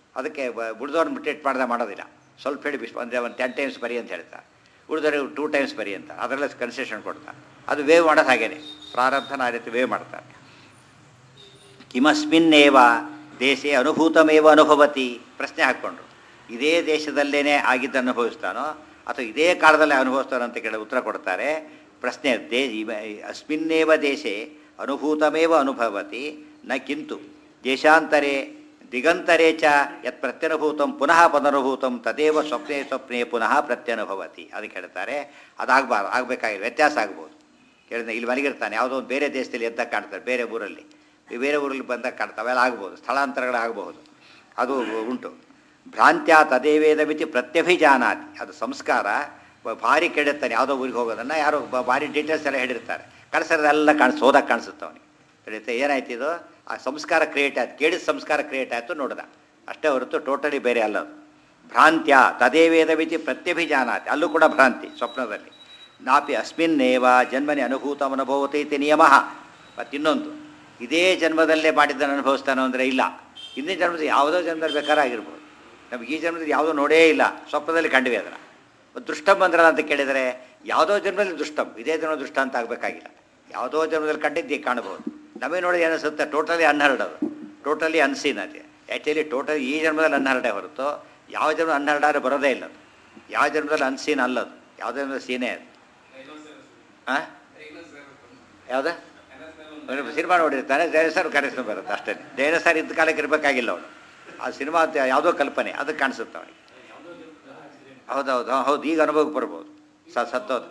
ಅದಕ್ಕೆ ಉಳಿದವ್ರನ್ನ ಟ್ರೀಟ್ ಮಾಡ್ದೆ ಮಾಡೋದಿಲ್ಲ ಸ್ವಲ್ಪ ಹೇಳಿ ಬಿಸ್ ಅಂದರೆ ಒಂದು ಟೆನ್ ಟೈಮ್ಸ್ ಬರಿ ಅಂತ ಹೇಳ್ತಾರೆ ಉಳಿದವ್ರಿಗೆ ಟೂ ಟೈಮ್ಸ್ ಬರಿ ಅಂತ ಅದರಲ್ಲೇ ಕನ್ಸೆಷನ್ ಕೊಡ್ತಾರೆ ಅದು ವೇವ್ ಮಾಡೋದು ಹಾಗೇನೆ ಪ್ರಾರಬ್ಧನ ಆ ರೀತಿ ವೇವ್ ಮಾಡ್ತಾರೆ ಕಿಮಸ್ಮಿನ್ನೇವ ದೇಶೇ ಅನುಭೂತಮೇವ ಅನುಭವತಿ ಪ್ರಶ್ನೆ ಹಾಕ್ಕೊಂಡ್ರು ಇದೇ ದೇಶದಲ್ಲೇನೆ ಆಗಿದ್ದ ಅನುಭವಿಸ್ತಾನೋ ಅಥವಾ ಇದೇ ಕಾಲದಲ್ಲೇ ಅನುಭವಿಸ್ತಾನೋ ಅಂತ ಕೇಳಿ ಉತ್ತರ ಕೊಡ್ತಾರೆ ಪ್ರಶ್ನೆ ದೇ ಇವ- ಅಸ್ಮಿನ್ನೇವ ದೇಶೆ ಅನುಭೂತಮೇವ ಅನುಭವತಿ ನ ಕಿಂತು ದೇಶಾಂತರೇ ದಿಗಂತರೇ ಚ ಯತ್ ಪ್ರತ್ಯನುಭೂತಂ ಪುನಃ ಪುನರುಭೂತಂ ತದೇವ ಸ್ವಪ್ನೆ ಸ್ವಪ್ನೆ ಪುನಃ ಪ್ರತ್ಯನುಭವತಿ ಅದಕ್ಕೆ ಹೇಳ್ತಾರೆ ಅದಾಗಬಾರ್ದು ಆಗಬೇಕಾಗಿಲ್ಲ ವ್ಯತ್ಯಾಸ ಆಗ್ಬೋದು ಹೇಳಿದ್ರೆ ಇಲ್ಲಿ ಮಲಗಿರ್ತಾನೆ ಯಾವುದೋ ಒಂದು ಬೇರೆ ದೇಶದಲ್ಲಿ ಎದ್ದಾಗ ಕಾಣ್ತಾರೆ ಬೇರೆ ಊರಲ್ಲಿ ಈ ಬೇರೆ ಊರಲ್ಲಿ ಬಂದಾಗ ಕಾಣ್ತವೆ ಅವೆಲ್ಲ ಆಗ್ಬೋದು ಸ್ಥಳಾಂತರಗಳಾಗಬಹುದು ಅದು ಉಂಟು ಭ್ರಾಂತ್ಯ ತದೇವೇದ ಮಿತಿ ಪ್ರತ್ಯಭಿಜಾನಾತಿ ಅದು ಸಂಸ್ಕಾರ ಬ- ಭಾರಿ ಕೆಡುತ್ತಾನೆ ಯಾವುದೋ ಊರಿಗೆ ಹೋಗೋದನ್ನು ಯಾರೋ ಬ- ಭಾರಿ ಡೀಟೇಲ್ಸ್ ಎಲ್ಲ ಹೇಳಿರ್ತಾರೆ ಕಳಿಸೋದೆಲ್ಲ ಕಾಣಿಸ್ ಹೋದಾಗ ಕಾಣಿಸುತ್ತೆ ಅವನಿಗೆ ತಿಳಿಯುತ್ತೆ ಏನಾಯ್ತು ಇದು ಆ ಸಂಸ್ಕಾರ ಕ್ರಿಯೇಟ್ ಆಯ್ತು ಕೇಳಿದ ಸಂಸ್ಕಾರ ಕ್ರಿಯೇಟ್ ಆಯಿತು ನೋಡ್ದ ಅಷ್ಟೇ ಹೊರತು ಟೋಟಲಿ ಬೇರೆ ಅಲ್ಲ ಅದು ಭ್ರಾಂತ್ಯ ತದೇವೇದ ಮಿತಿ ಪ್ರತ್ಯಭಿಜಾನಾತಿ ಅಲ್ಲೂ ಕೂಡ ಭ್ರಾಂತಿ ಸ್ವಪ್ನದಲ್ಲಿ ನಾಪಿ ಅಸ್ಮಿನ್ನೇವ ಜನ್ಮನಿ ಅನುಭೂತ ಅನುಭವತೈತಿ ನಿಯಮ ಮತ್ತಿನ್ನೊಂದು ಇದೇ ಜನ್ಮದಲ್ಲೇ ಮಾಡಿದ್ದನ್ನು ಅನುಭವಿಸ್ತಾನೋ ಅಂದರೆ ಇಲ್ಲ ಹಿಂದಿನ ಜನ್ಮದ ಯಾವುದೋ ಜನ್ಮದಲ್ಲಿ ಬೇಕಾದ್ರೆ ಆಗಿರ್ಬೋದು ನಮಗೆ ಈ ಜನ್ಮದಲ್ಲಿ ಯಾವುದೋ ನೋಡೇ ಇಲ್ಲ ಸ್ವಪ್ನದಲ್ಲಿ ಕಂಡಿವೆ ಅದನ್ನು ದೃಷ್ಟಂ ಬಂದ್ರಲ್ಲ ಅಂತ ಕೇಳಿದರೆ ಯಾವುದೋ ಜನ್ಮದಲ್ಲಿ ದುಷ್ಟಂ ಇದೇ ಜನ್ಮ ದುಷ್ಟ ಅಂತ ಆಗಬೇಕಾಗಿಲ್ಲ ಯಾವುದೋ ಜನ್ಮದಲ್ಲಿ ಕಂಡಿದ್ದು ಈಗ ಕಾಣ್ಬೋದು ನಮಗೆ ನೋಡಿ ಏನಿಸುತ್ತೆ ಟೋಟಲಿ ಅನ್ಹರ್ಡ್ ಅದು ಟೋಟಲಿ ಅನ್ಸೀನ್ ಅದೇ ಆ್ಯಕ್ಚುಲಿ ಟೋಟಲಿ ಈ ಜನ್ಮದಲ್ಲಿ ಅನ್ಹರ್ಡೇ ಹೊರತು ಯಾವ ಜನ್ಮ ಅನ್ಹರ್ಡಾದ್ರೆ ಬರೋದೇ ಇಲ್ಲ ಅದು ಯಾವ ಜನ್ಮದಲ್ಲಿ ಅನ್ಸೀನ್ ಅಲ್ಲದು ಯಾವ ಜನ್ಮದಲ್ಲಿ ಸೀನೇ ಅದು ಹಾಂ ಯಾವ್ದು ಸಿನಿಮಾ ನೋಡಿರ್ತಾನೆ ಜಯಸರ್ ಕರೆಸ್ಕೊಂಡು ಬರುತ್ತೆ ಅಷ್ಟೇ ಜಯಸರ್ ಇದ್ದ ಕಾಲಕ್ಕೆ ಇರಬೇಕಾಗಿಲ್ಲ ಅವನು ಆ ಸಿನಿಮಾ ಅಂತ ಯಾವುದೋ ಕಲ್ಪನೆ ಅದಕ್ಕೆ ಕಾಣಿಸುತ್ತೆ ಅವನಿಗೆ ಹೌದೌದು ಹೌದು ಈಗ ಅನುಭವಕ್ಕೆ ಬರ್ಬೋದು ಸ ಸತ್ತೋದು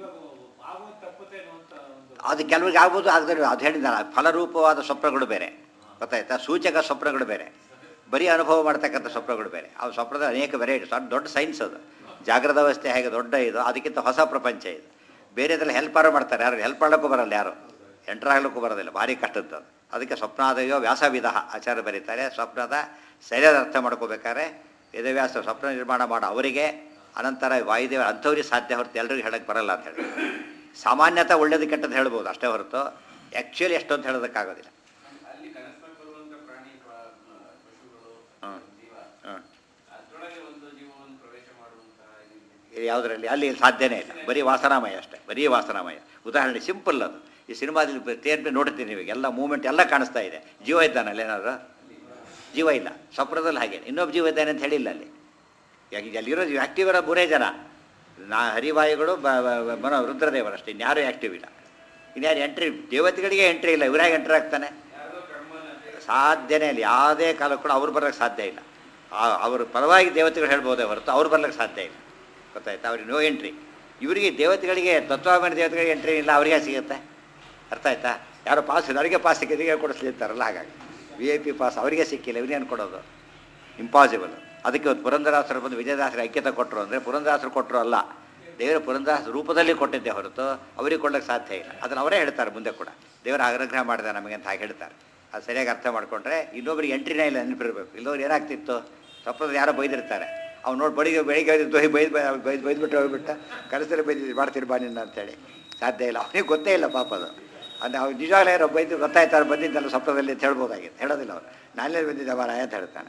ಅದು ಕೆಲವರಿಗೆ ಆಗ್ಬೋದು ಆಗದೆ ಅದು ಹೇಳಿದ್ದಾನೆ ಫಲರೂಪವಾದ ಸ್ವಪ್ನಗಳು ಬೇರೆ ಗೊತ್ತಾಯ್ತಾ ಸೂಚಕ ಸ್ವಪ್ನಗಳು ಬೇರೆ ಬರೀ ಅನುಭವ ಮಾಡ್ತಕ್ಕಂಥ ಸ್ವಪ್ನಗಳು ಬೇರೆ ಆ ಸ್ವಪ್ನದ ಅನೇಕ ವೆರೈಟಿ ದೊಡ್ಡ ಸೈನ್ಸ್ ಅದು ಜಾಗ್ರದ ಅವಸ್ಥೆ ಹೇಗೆ ದೊಡ್ಡ ಇದು ಅದಕ್ಕಿಂತ ಹೊಸ ಪ್ರಪಂಚ ಇದು ಬೇರೆದ್ರಲ್ಲಿ ಹೆಲ್ಪಾರು ಮಾಡ್ತಾರೆ ಯಾರು ಹೆಲ್ಪ್ ಮಾಡೋಕ್ಕೂ ಬರಲ್ಲ ಯಾರು ಎಂಟರ್ ಆಗ್ಲಿಕ್ಕೂ ಬರೋದಿಲ್ಲ ಭಾರಿ ಕಷ್ಟದ್ದು ಅದು ಅದಕ್ಕೆ ಸ್ವಪ್ನಾದಯೋ ವ್ಯಾಸವಿಧ ಆಚಾರ ಬರೀತಾರೆ ಸ್ವಪ್ನದ ಸರಿಯಾದ ಅರ್ಥ ಮಾಡ್ಕೋಬೇಕಾದ್ರೆ ವೇದವ್ಯಾಸ ಸ್ವಪ್ನ ನಿರ್ಮಾಣ ಮಾಡೋ ಅವರಿಗೆ ಅನಂತರ ವಾಯುದೇವ ಅಂಥವ್ರಿಗೆ ಸಾಧ್ಯ ಹೊರತು ಎಲ್ರಿಗೂ ಹೇಳಕ್ಕೆ ಬರಲ್ಲ ಅಂತ ಹೇಳಿ ಸಾಮಾನ್ಯತ ಒಳ್ಳೇದು ಕೆಟ್ಟದ್ದು ಹೇಳ್ಬೋದು ಅಷ್ಟೇ ಹೊರತು ಆ್ಯಕ್ಚುಲಿ ಎಷ್ಟು ಅಂತ ಹೇಳೋದಕ್ಕಾಗೋದಿಲ್ಲ ಅಲ್ಲಿ ಕನಸ್ನಾಗ ಬರುವಂತ ಪ್ರಾಣಿ ಪ- ಮ- ಪಶುಗಳು ಹ್ಮ್. ಜೀವ ಹ್ಮ್. ಅದ್ರೊಳಗೆ ಒಂದು ಜೀವವನ್ನು ಪ್ರವೇಶ ಮಾಡುವಂತ ಇದು ಇದು ಯಾವುದರಲ್ಲಿ ಅಲ್ಲಿ ಸಾಧ್ಯನೇ ಇಲ್ಲ ಬರೀ ವಾಸನಾಮಯ ಅಷ್ಟೇ ಬರೀ ವಾಸನಾಮಯ ಉದಾಹರಣೆ ಸಿಂಪಲ್ ಅದು ಈ ಸಿನಿಮಾದಲ್ಲಿ ತೇರ್ ಮೇಲೆ ನೋಡ್ತೀನಿ ನೀವು ಎಲ್ಲ ಮೂಮೆಂಟ್ ಎಲ್ಲ ಕಾಣಿಸ್ತಾ ಇದೆ ಜೀವ ಇದ್ದಾನಲ್ಲ ಏನಾದ್ರು ಜೀವ ಇಲ್ಲ ಸ್ವಪ್ನದಲ್ಲಿ ಹಾಗೆ ಇನ್ನೊಬ್ಬ ಜೀವ ಇದ್ದಾನೆ ಅಂತ ಹೇಳಿಲ್ಲ ಅಲ್ಲಿ ಯಾಕೆ ಅಲ್ಲಿರೋ ಆ್ಯಕ್ಟಿವ್ ಇರೋ ಮೂರೇ ಜನ ನಾ ಹರಿವಾಯುಗಳು ಬ ಬ- ಬ- ಮನೋ ರುದ್ರದೇವರು ಅಷ್ಟೇ ಇನ್ಯಾರೂ ಆ್ಯಕ್ಟಿವ್ ಇಲ್ಲ ಇನ್ಯಾರು ಎಂಟ್ರಿ ದೇವತೆಗಳಿಗೆ ಎಂಟ್ರಿ ಇಲ್ಲ ಇವ್ರಾಗ ಎಂಟ್ರಿ ಆಗ್ತಾನೆ ಯಾರ್ದೋ ಕರ್ಮನ ಸಾಧ್ಯನೇ ಇಲ್ಲ ಯಾವುದೇ ಕಾಲಕ್ಕೂ ಕೂಡ ಅವ್ರು ಬರೋಕ್ಕೆ ಸಾಧ್ಯ ಇಲ್ಲ ಆ- ಅವ್ರ ಪರವಾಗಿ ದೇವತೆಗಳು ಹೇಳ್ಬೋದೇ ಹೊರತು ಅವ್ರು ಬರ್ಲಿಕ್ಕೆ ಸಾಧ್ಯ ಇಲ್ಲ ಗೊತ್ತಾಯ್ತಾ ಅವ್ರಿಗೆ ನೋ ಎಂಟ್ರಿ ಇವರಿಗೆ ದೇವತೆಗಳಿಗೆ ತತ್ವಾಭಿಮಾನ ದೇವತೆಗಳಿಗೆ ಎಂಟ್ರಿ ಇಲ್ಲ ಅವರಿಗೆ ಸಿಗುತ್ತೆ ಅರ್ಥ ಆಯ್ತಾ ಯಾರೋ ಪಾಸ್ ಅವರಿಗೆ ಪಾಸ್ ಸಿಕ್ಕಿದ್ರೆ ಕೊಡಿಸ್ಲಿರ್ತಾರಲ್ಲ ಹಾಗಾಗಿ ವಿ ಐ ಪಿ ಪಾಸ್ ಅವರಿಗೆ ಸಿಕ್ಕಿಲ್ಲ ಇವನೇನು ಕೊಡೋದು ಇಂಪಾಸಿಬಲ್ ಅದಕ್ಕೆ ಇವತ್ತು ಪುರಂದರಾಸರು ಬಂದು ವಿಜಯದಾಸರ ಐಕ್ಯತೆ ಕೊಟ್ಟರು ಅಂದರೆ ಪುರಂದರಾಸರು ಕೊಟ್ಟರು ಅಲ್ಲ ದೇವರ ಪುರಂದರಾಸ ರೂಪದಲ್ಲಿ ಕೊಟ್ಟಿದ್ದೆ ಹೊರತು ಅವರಿಗೆ ಕೊಡ್ಲಿಕ್ಕೆ ಸಾಧ್ಯ ಇಲ್ಲ ಅದನ್ನು ಅವರೇ ಹೇಳ್ತಾರೆ ಮುಂದೆ ಕೂಡ ದೇವರ ಅನುಗ್ರಹ ಮಾಡಿದ ನಮಗೆ ಅಂತ ಹಾಗೆ ಹೇಳ್ತಾರೆ ಅದು ಸರಿಯಾಗಿ ಅರ್ಥ ಮಾಡ್ಕೊಂಡ್ರೆ ಇನ್ನೊಬ್ರಿಗೆ ಎಂಟ್ರಿನೇ ಇಲ್ಲ ನೆನಪಿರ್ಬೇಕು ಇಲ್ಲವ್ರು ಏನಾಗ್ತಿತ್ತು ಸ್ವಪ್ನದಲ್ಲಿ ಯಾರೋ ಬೈದಿರ್ತಾರೆ ಅವ್ನು ನೋಡಿ ಬಡಿಗೆ ಬೆಳಿಗ್ಗೆ ಎದ್ದು ಹೋಗಿ ಬೈದು ಬೈದು ಬೈದ್ಬಿಟ್ಟು ಹೋಗ್ಬಿಟ್ಟ ಕನಸಲ್ಲಿ ಬೈದು ಮಾಡ್ತೀರಿ ಬಾ ನಿನ್ನ ಅಂತೇಳಿ ಸಾಧ್ಯ ಇಲ್ಲ ಅವನಿಗೆ ಗೊತ್ತೇ ಇಲ್ಲ ಪಾಪ ಅದು ಅಂದರೆ ಅವ್ನು ನಿಜವಾಗ್ಲೇ ಯಾರೋ ಬೈದು ಗೊತ್ತಾಯ್ತಾರೆ ಬಂದಿದ್ದಲ್ಲ ಸ್ವಪ್ನದಲ್ಲಿ ಅಂತ ಹೇಳ್ಬೋದಾಗಿತ್ತು ಹೇಳೋದಿಲ್ಲ ಅವನು ನಾನೇ ಬಂದಿದ್ದೆ ಮಾರಾಯ ಅಂತ ಹೇಳ್ತಾನೆ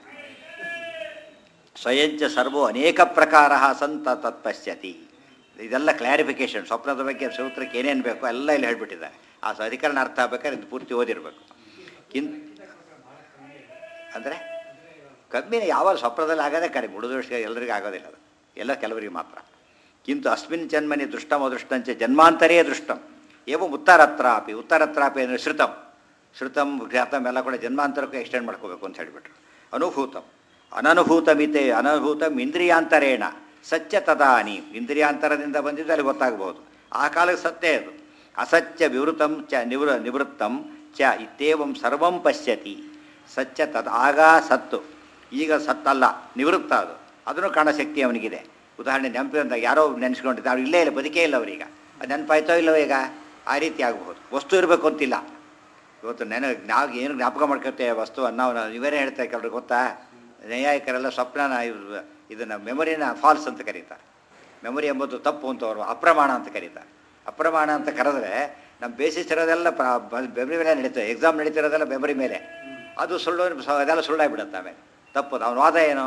ಸ್ವಯಂಚ ಸರ್ವೋ ಅನೇಕ ಪ್ರಕಾರ ಸಂತ ತತ್ಪಶ್ಯತಿ ಇದೆಲ್ಲ ಕ್ಲಾರಿಫಿಕೇಶನ್ ಸ್ವಪ್ನದ ಬಗ್ಗೆ ಸೂತ್ರಕ್ಕೆ ಏನೇನು ಬೇಕೋ ಎಲ್ಲ ಇಲ್ಲಿ ಹೇಳ್ಬಿಟ್ಟಿದ್ದಾರೆ ಆ ಸ- ಅಧಿಕರಣ ಅರ್ಥ ಆಗ್ಬೇಕಾದ್ರೆ ಇದು ಪೂರ್ತಿ ಓದಿರಬೇಕು ಕಿನ್ ಅಂದರೆ ಕಮ್ಮಿನೇ ಯಾವಾಗ ಸ್ವಪ್ನದಲ್ಲಿ ಆಗೋದೇ ಕಡಿಮೆ ಉಳಿದಷ್ಟು ಎಲ್ಲರಿಗೂ ಆಗೋದಿಲ್ಲ ಅದು ಎಲ್ಲ ಕೆಲವರಿಗೆ ಮಾತ್ರ ಕಿಂತು ಅಸ್ಮಿನ್ ಜನ್ಮನಿ ದೃಷ್ಟಂ ಅದೃಷ್ಟಂಚ ಜನ್ಮಾಂತರೇ ದೃಷ್ಟಂ ಏವಂ ಉತ್ತರತ್ರಾಪಿ ಉತ್ತರತ್ರಾಪಿ ಅಂದರೆ ಶ್ರುತಂ ಶ್ರುತಂ ಘಾತಂ ಎಲ್ಲ ಕೂಡ ಜನ್ಮಾಂತರಕ್ಕೂ ಎಕ್ಸ್ಟೆಂಡ್ ಮಾಡ್ಕೋಬೇಕು ಅಂತ ಹೇಳಿಬಿಟ್ರು ಅನುಭೂತಂ ಅನನುಭೂತಮಿತೆ ಅನನುಭೂತಂ ಇಂದ್ರಿಯಾಂತರೇಣ ಸತ್ಯ ತದಾನಿ ಇಂದ್ರಿಯಾಂತರದಿಂದ ಬಂದಿದ್ದು ಅಲ್ಲಿ ಗೊತ್ತಾಗ್ಬೋದು ಆ ಕಾಲಕ್ಕೆ ಸತ್ಯ ಅದು ಅಸತ್ಯ ವಿವೃತಂ ಚ ನಿವೃ ನಿವೃತ್ತಂ ಚ ಇತ್ಯೇವಂ ಸರ್ವಂ ಪಶ್ಯತಿ ಸತ್ಯ ತದ್ ಆಗ ಸತ್ತು ಈಗ ಸತ್ತಲ್ಲ ನಿವೃತ್ತ ಅದು ಅದನ್ನು ಕಾಣೋ ಶಕ್ತಿ ಅವನಿಗಿದೆ ಉದಾಹರಣೆ ನೆನಪಿದಂದಾಗ ಯಾರೋ ನೆನೆಸ್ಕೊಂಡಿದ್ದ ಅವ್ರು ಇಲ್ಲೇ ಇಲ್ಲ ಬದುಕೇ ಇಲ್ಲ ಅವರೀಗ ಅದು ನೆನಪಾಯ್ತೋ ಇಲ್ಲವೋ ಈಗ ಆ ರೀತಿ ಆಗಬಹುದು ವಸ್ತು ಇರಬೇಕು ಅಂತಿಲ್ಲ ಇವತ್ತು ನೆನ ನಾವು ಏನು ಜ್ಞಾಪಕ ಮಾಡ್ಕೊತೇವೆ ವಸ್ತುವನ್ನು ನಾವು ಇವರೇ ಹೇಳ್ತಾರೆ ಕೆಲವ್ರಿಗೆ ಗೊತ್ತಾ ನ್ಯಾಯಿಕರೆಲ್ಲ ಸ್ವಪ್ನನ ಇವ್ರು ಇದನ್ನು ಮೆಮೊರಿನ ಫಾಲ್ಸ್ ಅಂತ ಕರೀತಾರೆ ಮೆಮೊರಿ ಎಂಬುದು ತಪ್ಪು ಅಂತ ಅವರು ಅಪ್ರಮಾಣ ಅಂತ ಕರೀತಾರೆ ಅಪ್ರಮಾಣ ಅಂತ ಕರೆದ್ರೆ ನಮ್ಮ ಬೇಸಿಸ್ ಇರೋದೆಲ್ಲ ಮೆಮೊರಿ ಮೇಲೆ ನಡೀತದೆ ಎಕ್ಸಾಮ್ ನಡೀತಿರೋದೆಲ್ಲ ಮೆಮೊರಿ ಮೇಲೆ ಅದು ಸುಳ್ಳು ಸ- ಅದೆಲ್ಲ ಸುಳ್ಳಾಗ್ಬಿಡುತ್ತೆ ಆಮೇಲೆ ತಪ್ಪದು ಅವನ ವಾದ ಏನು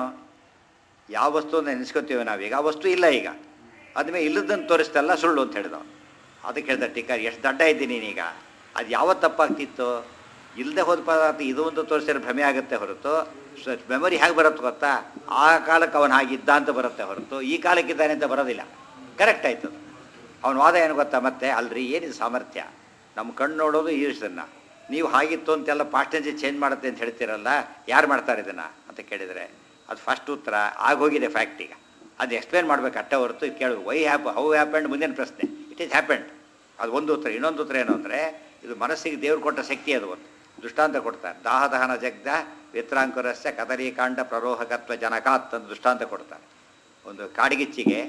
ಯಾವ ವಸ್ತುವನ್ನು ನೆನೆಸ್ಕೊತೀವಿ ನಾವೀಗ ಆ ವಸ್ತು ಇಲ್ಲ ಈಗ ಅದ್ಮೇಲೆ ಇಲ್ಲದನ್ನು ತೋರಿಸ್ತಲ್ಲ ಸುಳ್ಳು ಅಂತ ಹೇಳಿದವ ಅದಕ್ಕೆ ಹೇಳ್ದ ಟೀಕರ್ ಎಷ್ಟು ದಡ್ಡ ಇದ್ದೀನಿ ನೀನೀಗ ಅದು ಯಾವತ್ತು ತಪ್ಪಾಗ್ತಿತ್ತು ಇಲ್ಲದೆ ಹೋದ ಪದಾರ್ಥ ಇದು ಒಂದು ತೋರಿಸಿದ್ರೆ ಭ್ರಮೆ ಆಗುತ್ತೆ ಹೊರತು ಮೆಮೊರಿ ಹೇಗೆ ಬರುತ್ತೆ ಗೊತ್ತಾ ಆ ಕಾಲಕ್ಕೆ ಅವನು ಹಾಗಿದ್ದ ಅಂತ ಬರುತ್ತೆ ಹೊರತು ಈ ಕಾಲಕ್ಕಿದ್ದಾನೆ ಅಂತ ಬರೋದಿಲ್ಲ ಕರೆಕ್ಟ್ ಆಯ್ತು ಅದು. ಅವನ ವಾದ ಏನು ಗೊತ್ತಾ ಮತ್ತೆ ಅಲ್ರಿ ಏನಿದು ಸಾಮರ್ಥ್ಯ ನಮ್ಮ ಕಣ್ಣು ನೋಡೋದು ಈರ್ಸನ್ನ ನೀವು ಹಾಗಿತ್ತು ಅಂತೆಲ್ಲ ಪಾಸ್ಟೇಜ್ ಚೇಂಜ್ ಮಾಡುತ್ತೆ ಅಂತ ಹೇಳ್ತೀರಲ್ಲ ಯಾರು ಮಾಡ್ತಾರೆ ಇದನ್ನು ಅಂತ ಕೇಳಿದರೆ ಅದು ಫಸ್ಟ್ ಉತ್ತರ ಆಗೋಗಿದೆ ಫ್ಯಾಕ್ಟ್ ಈಗ ಅದು ಎಕ್ಸ್ಪ್ಲೇನ್ ಮಾಡ್ಬೇಕು ಅಟ್ಟ ಹೊರತು ಇದು ಕೇಳು ವೈ ಹ್ಯಾಪ್ ಹೌ ಹ್ಯಾಪೆಂಡ್ ಮುಂದಿನ ಪ್ರಶ್ನೆ ಇಟ್ ಈಸ್ ಹ್ಯಾಪೆಂಡ್ ಅದು ಒಂದು ಉತ್ತರ ಇನ್ನೊಂದು ಉತ್ತರ ಏನು ಅಂದರೆ ಇದು ಮನಸ್ಸಿಗೆ ದೇವ್ರು ಕೊಟ್ಟ ಶಕ್ತಿ ಅದು ಒಂದು ದೃಷ್ಟಾಂತ ಕೊಡ್ತಾರೆ ದಾಹ ದಹನ ಜಗ್ದ ವಿತ್ರಾಂಕುರಸ್ಯ ಕದರೀಕಾಂಡ ಪ್ರರೋಹಕತ್ವ ಜನಕಾತ್ ಅಂತ ದೃಷ್ಟಾಂತ ಕೊಡ್ತಾರೆ ಒಂದು ಕಾಡಿಗಿಚ್ಚಿಗೆ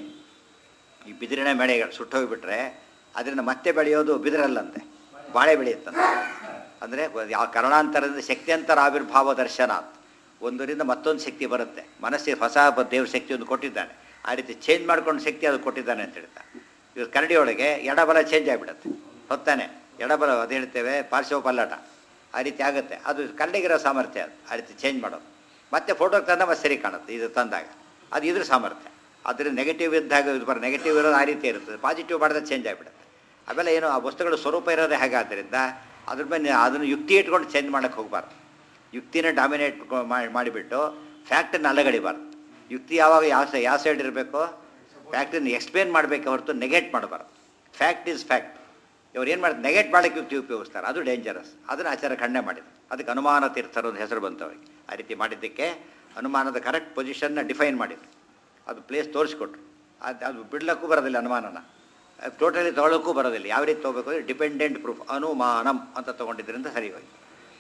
ಈ ಬಿದಿರಿನ ಬೆಳೆಗಳು ಸುಟ್ಟೋಗಿಬಿಟ್ರೆ ಅದರಿಂದ ಮತ್ತೆ ಬೆಳೆಯೋದು ಬಿದಿರಲ್ಲಂತೆ ಬಾಳೆ ಬೆಳೆಯುತ್ತಂತೆ ಅಂದರೆ ಯಾವ ಕರಣಾಂತರದಿಂದ ಶಕ್ತಿಯಂತರ ಆವಿರ್ಭಾವ ದರ್ಶನ ಒಂದರಿಂದ ಮತ್ತೊಂದು ಶಕ್ತಿ ಬರುತ್ತೆ ಮನಸ್ಸಿಗೆ ಹೊಸ ಬ- ದೇವ್ರ ಶಕ್ತಿ ಒಂದು ಕೊಟ್ಟಿದ್ದಾನೆ ಆ ರೀತಿ ಚೇಂಜ್ ಮಾಡ್ಕೊಂಡು ಶಕ್ತಿ ಅದು ಕೊಟ್ಟಿದ್ದಾನೆ ಅಂತ ಹೇಳ್ತಾ ಇವಾಗ ಕರಡಿಯೊಳಗೆ ಎಡಬಲ ಚೇಂಜ್ ಆಗಿಬಿಡುತ್ತೆ ಹೊತ್ತಾನೆ ಎಡಬಲ ಅದು ಹೇಳ್ತೇವೆ ಪಾರ್ಶ್ವ ಪಲ್ಲಟ ಆ ರೀತಿ ಆಗುತ್ತೆ ಅದು ಕರಡಿಗಿರೋ ಸಾಮರ್ಥ್ಯ ಅದು ಆ ರೀತಿ ಚೇಂಜ್ ಮಾಡೋದು ಮತ್ತೆ ಫೋಟೋಗೆ ತಂದ ಮತ್ತೆ ಸರಿ ಕಾಣುತ್ತೆ ಇದು ತಂದಾಗ ಅದು ಇದ್ರ ಸಾಮರ್ಥ್ಯ ಅದರಿಂದ ನೆಗೆಟಿವ್ ಇದ್ದಾಗ ಇದು ಬರೋ ನೆಗೆಟಿವ್ ಇರೋದು ಆ ರೀತಿ ಇರ್ತದೆ ಪಾಸಿಟಿವ್ ಮಾಡಿದ್ರೆ ಚೇಂಜ್ ಆಗಿಬಿಡುತ್ತೆ ಆಮೇಲೆ ಏನು ಆ ವಸ್ತುಗಳ ಸ್ವರೂಪ ಇರೋದೇ ಹಾಗೆ ಆದ್ದರಿಂದ ಅದ್ರ ಮೇಲೆ ಅದನ್ನು ಯುಕ್ತಿ ಇಟ್ಕೊಂಡು ಚೇಂಜ್ ಮಾಡೋಕ್ಕೆ ಹೋಗಬಾರ್ದು ಯುಕ್ತಿನ ಡಾಮಿನೇಟ್ ಮಾಡಿಬಿಟ್ಟು ಫ್ಯಾಕ್ಟನ್ನು ಅಲಗಡಿಬಾರ್ದು ಯುಕ್ತಿ ಯಾವಾಗ ಯಾವ ಸೈ ಯಾವ ಸೈಡ್ ಇರಬೇಕು ಫ್ಯಾಕ್ಟನ್ನು ಎಕ್ಸ್ಪ್ಲೇನ್ ಮಾಡಬೇಕು ಹೊರತು ನೆಗೆಟ್ ಮಾಡಬಾರ್ದು ಫ್ಯಾಕ್ಟ್ ಈಸ್ ಫ್ಯಾಕ್ಟ್ ಇವ್ರು ಏನು ಮಾಡ್ತಾರೆ ನೆಗೆಟ್ ಮಾಡೋಕ್ಕೆ ಯುಕ್ತಿ ಉಪಯೋಗಿಸ್ತಾರೆ ಅದು ಡೇಂಜರಸ್ ಅದನ್ನು ಆಚಾರ ಖಂಡನೆ ಮಾಡಿದ್ರು ಅದಕ್ಕೆ ಅನುಮಾನ ತೀರ್ಥರು ಒಂದು ಹೆಸರು ಬಂತು ಅವರಿಗೆ ಆ ರೀತಿ ಮಾಡಿದ್ದಕ್ಕೆ ಅನುಮಾನದ ಕರೆಕ್ಟ್ ಪೊಸಿಷನ್ನ ಡಿಫೈನ್ ಮಾಡಿದ್ರು ಅದು ಪ್ಲೇಸ್ ತೋರಿಸ್ಕೊಟ್ರು ಅದು ಅದು ಬಿಡ್ಲಕ್ಕೂ ಬರೋದಿಲ್ಲ ಅನುಮಾನನ ಟೋಟಲಿ ತೊಗೊಳಕ್ಕೂ ಬರೋದಿಲ್ಲ ಯಾವ ರೀತಿ ತೊಗೋಬೇಕು ಅಂದರೆ ಡಿಪೆಂಡೆಂಟ್ ಪ್ರೂಫ್ ಅನುಮಾನಂ ಅಂತ ತೊಗೊಂಡಿದ್ದರಿಂದ ಸರಿ ಹೋಯ್ತು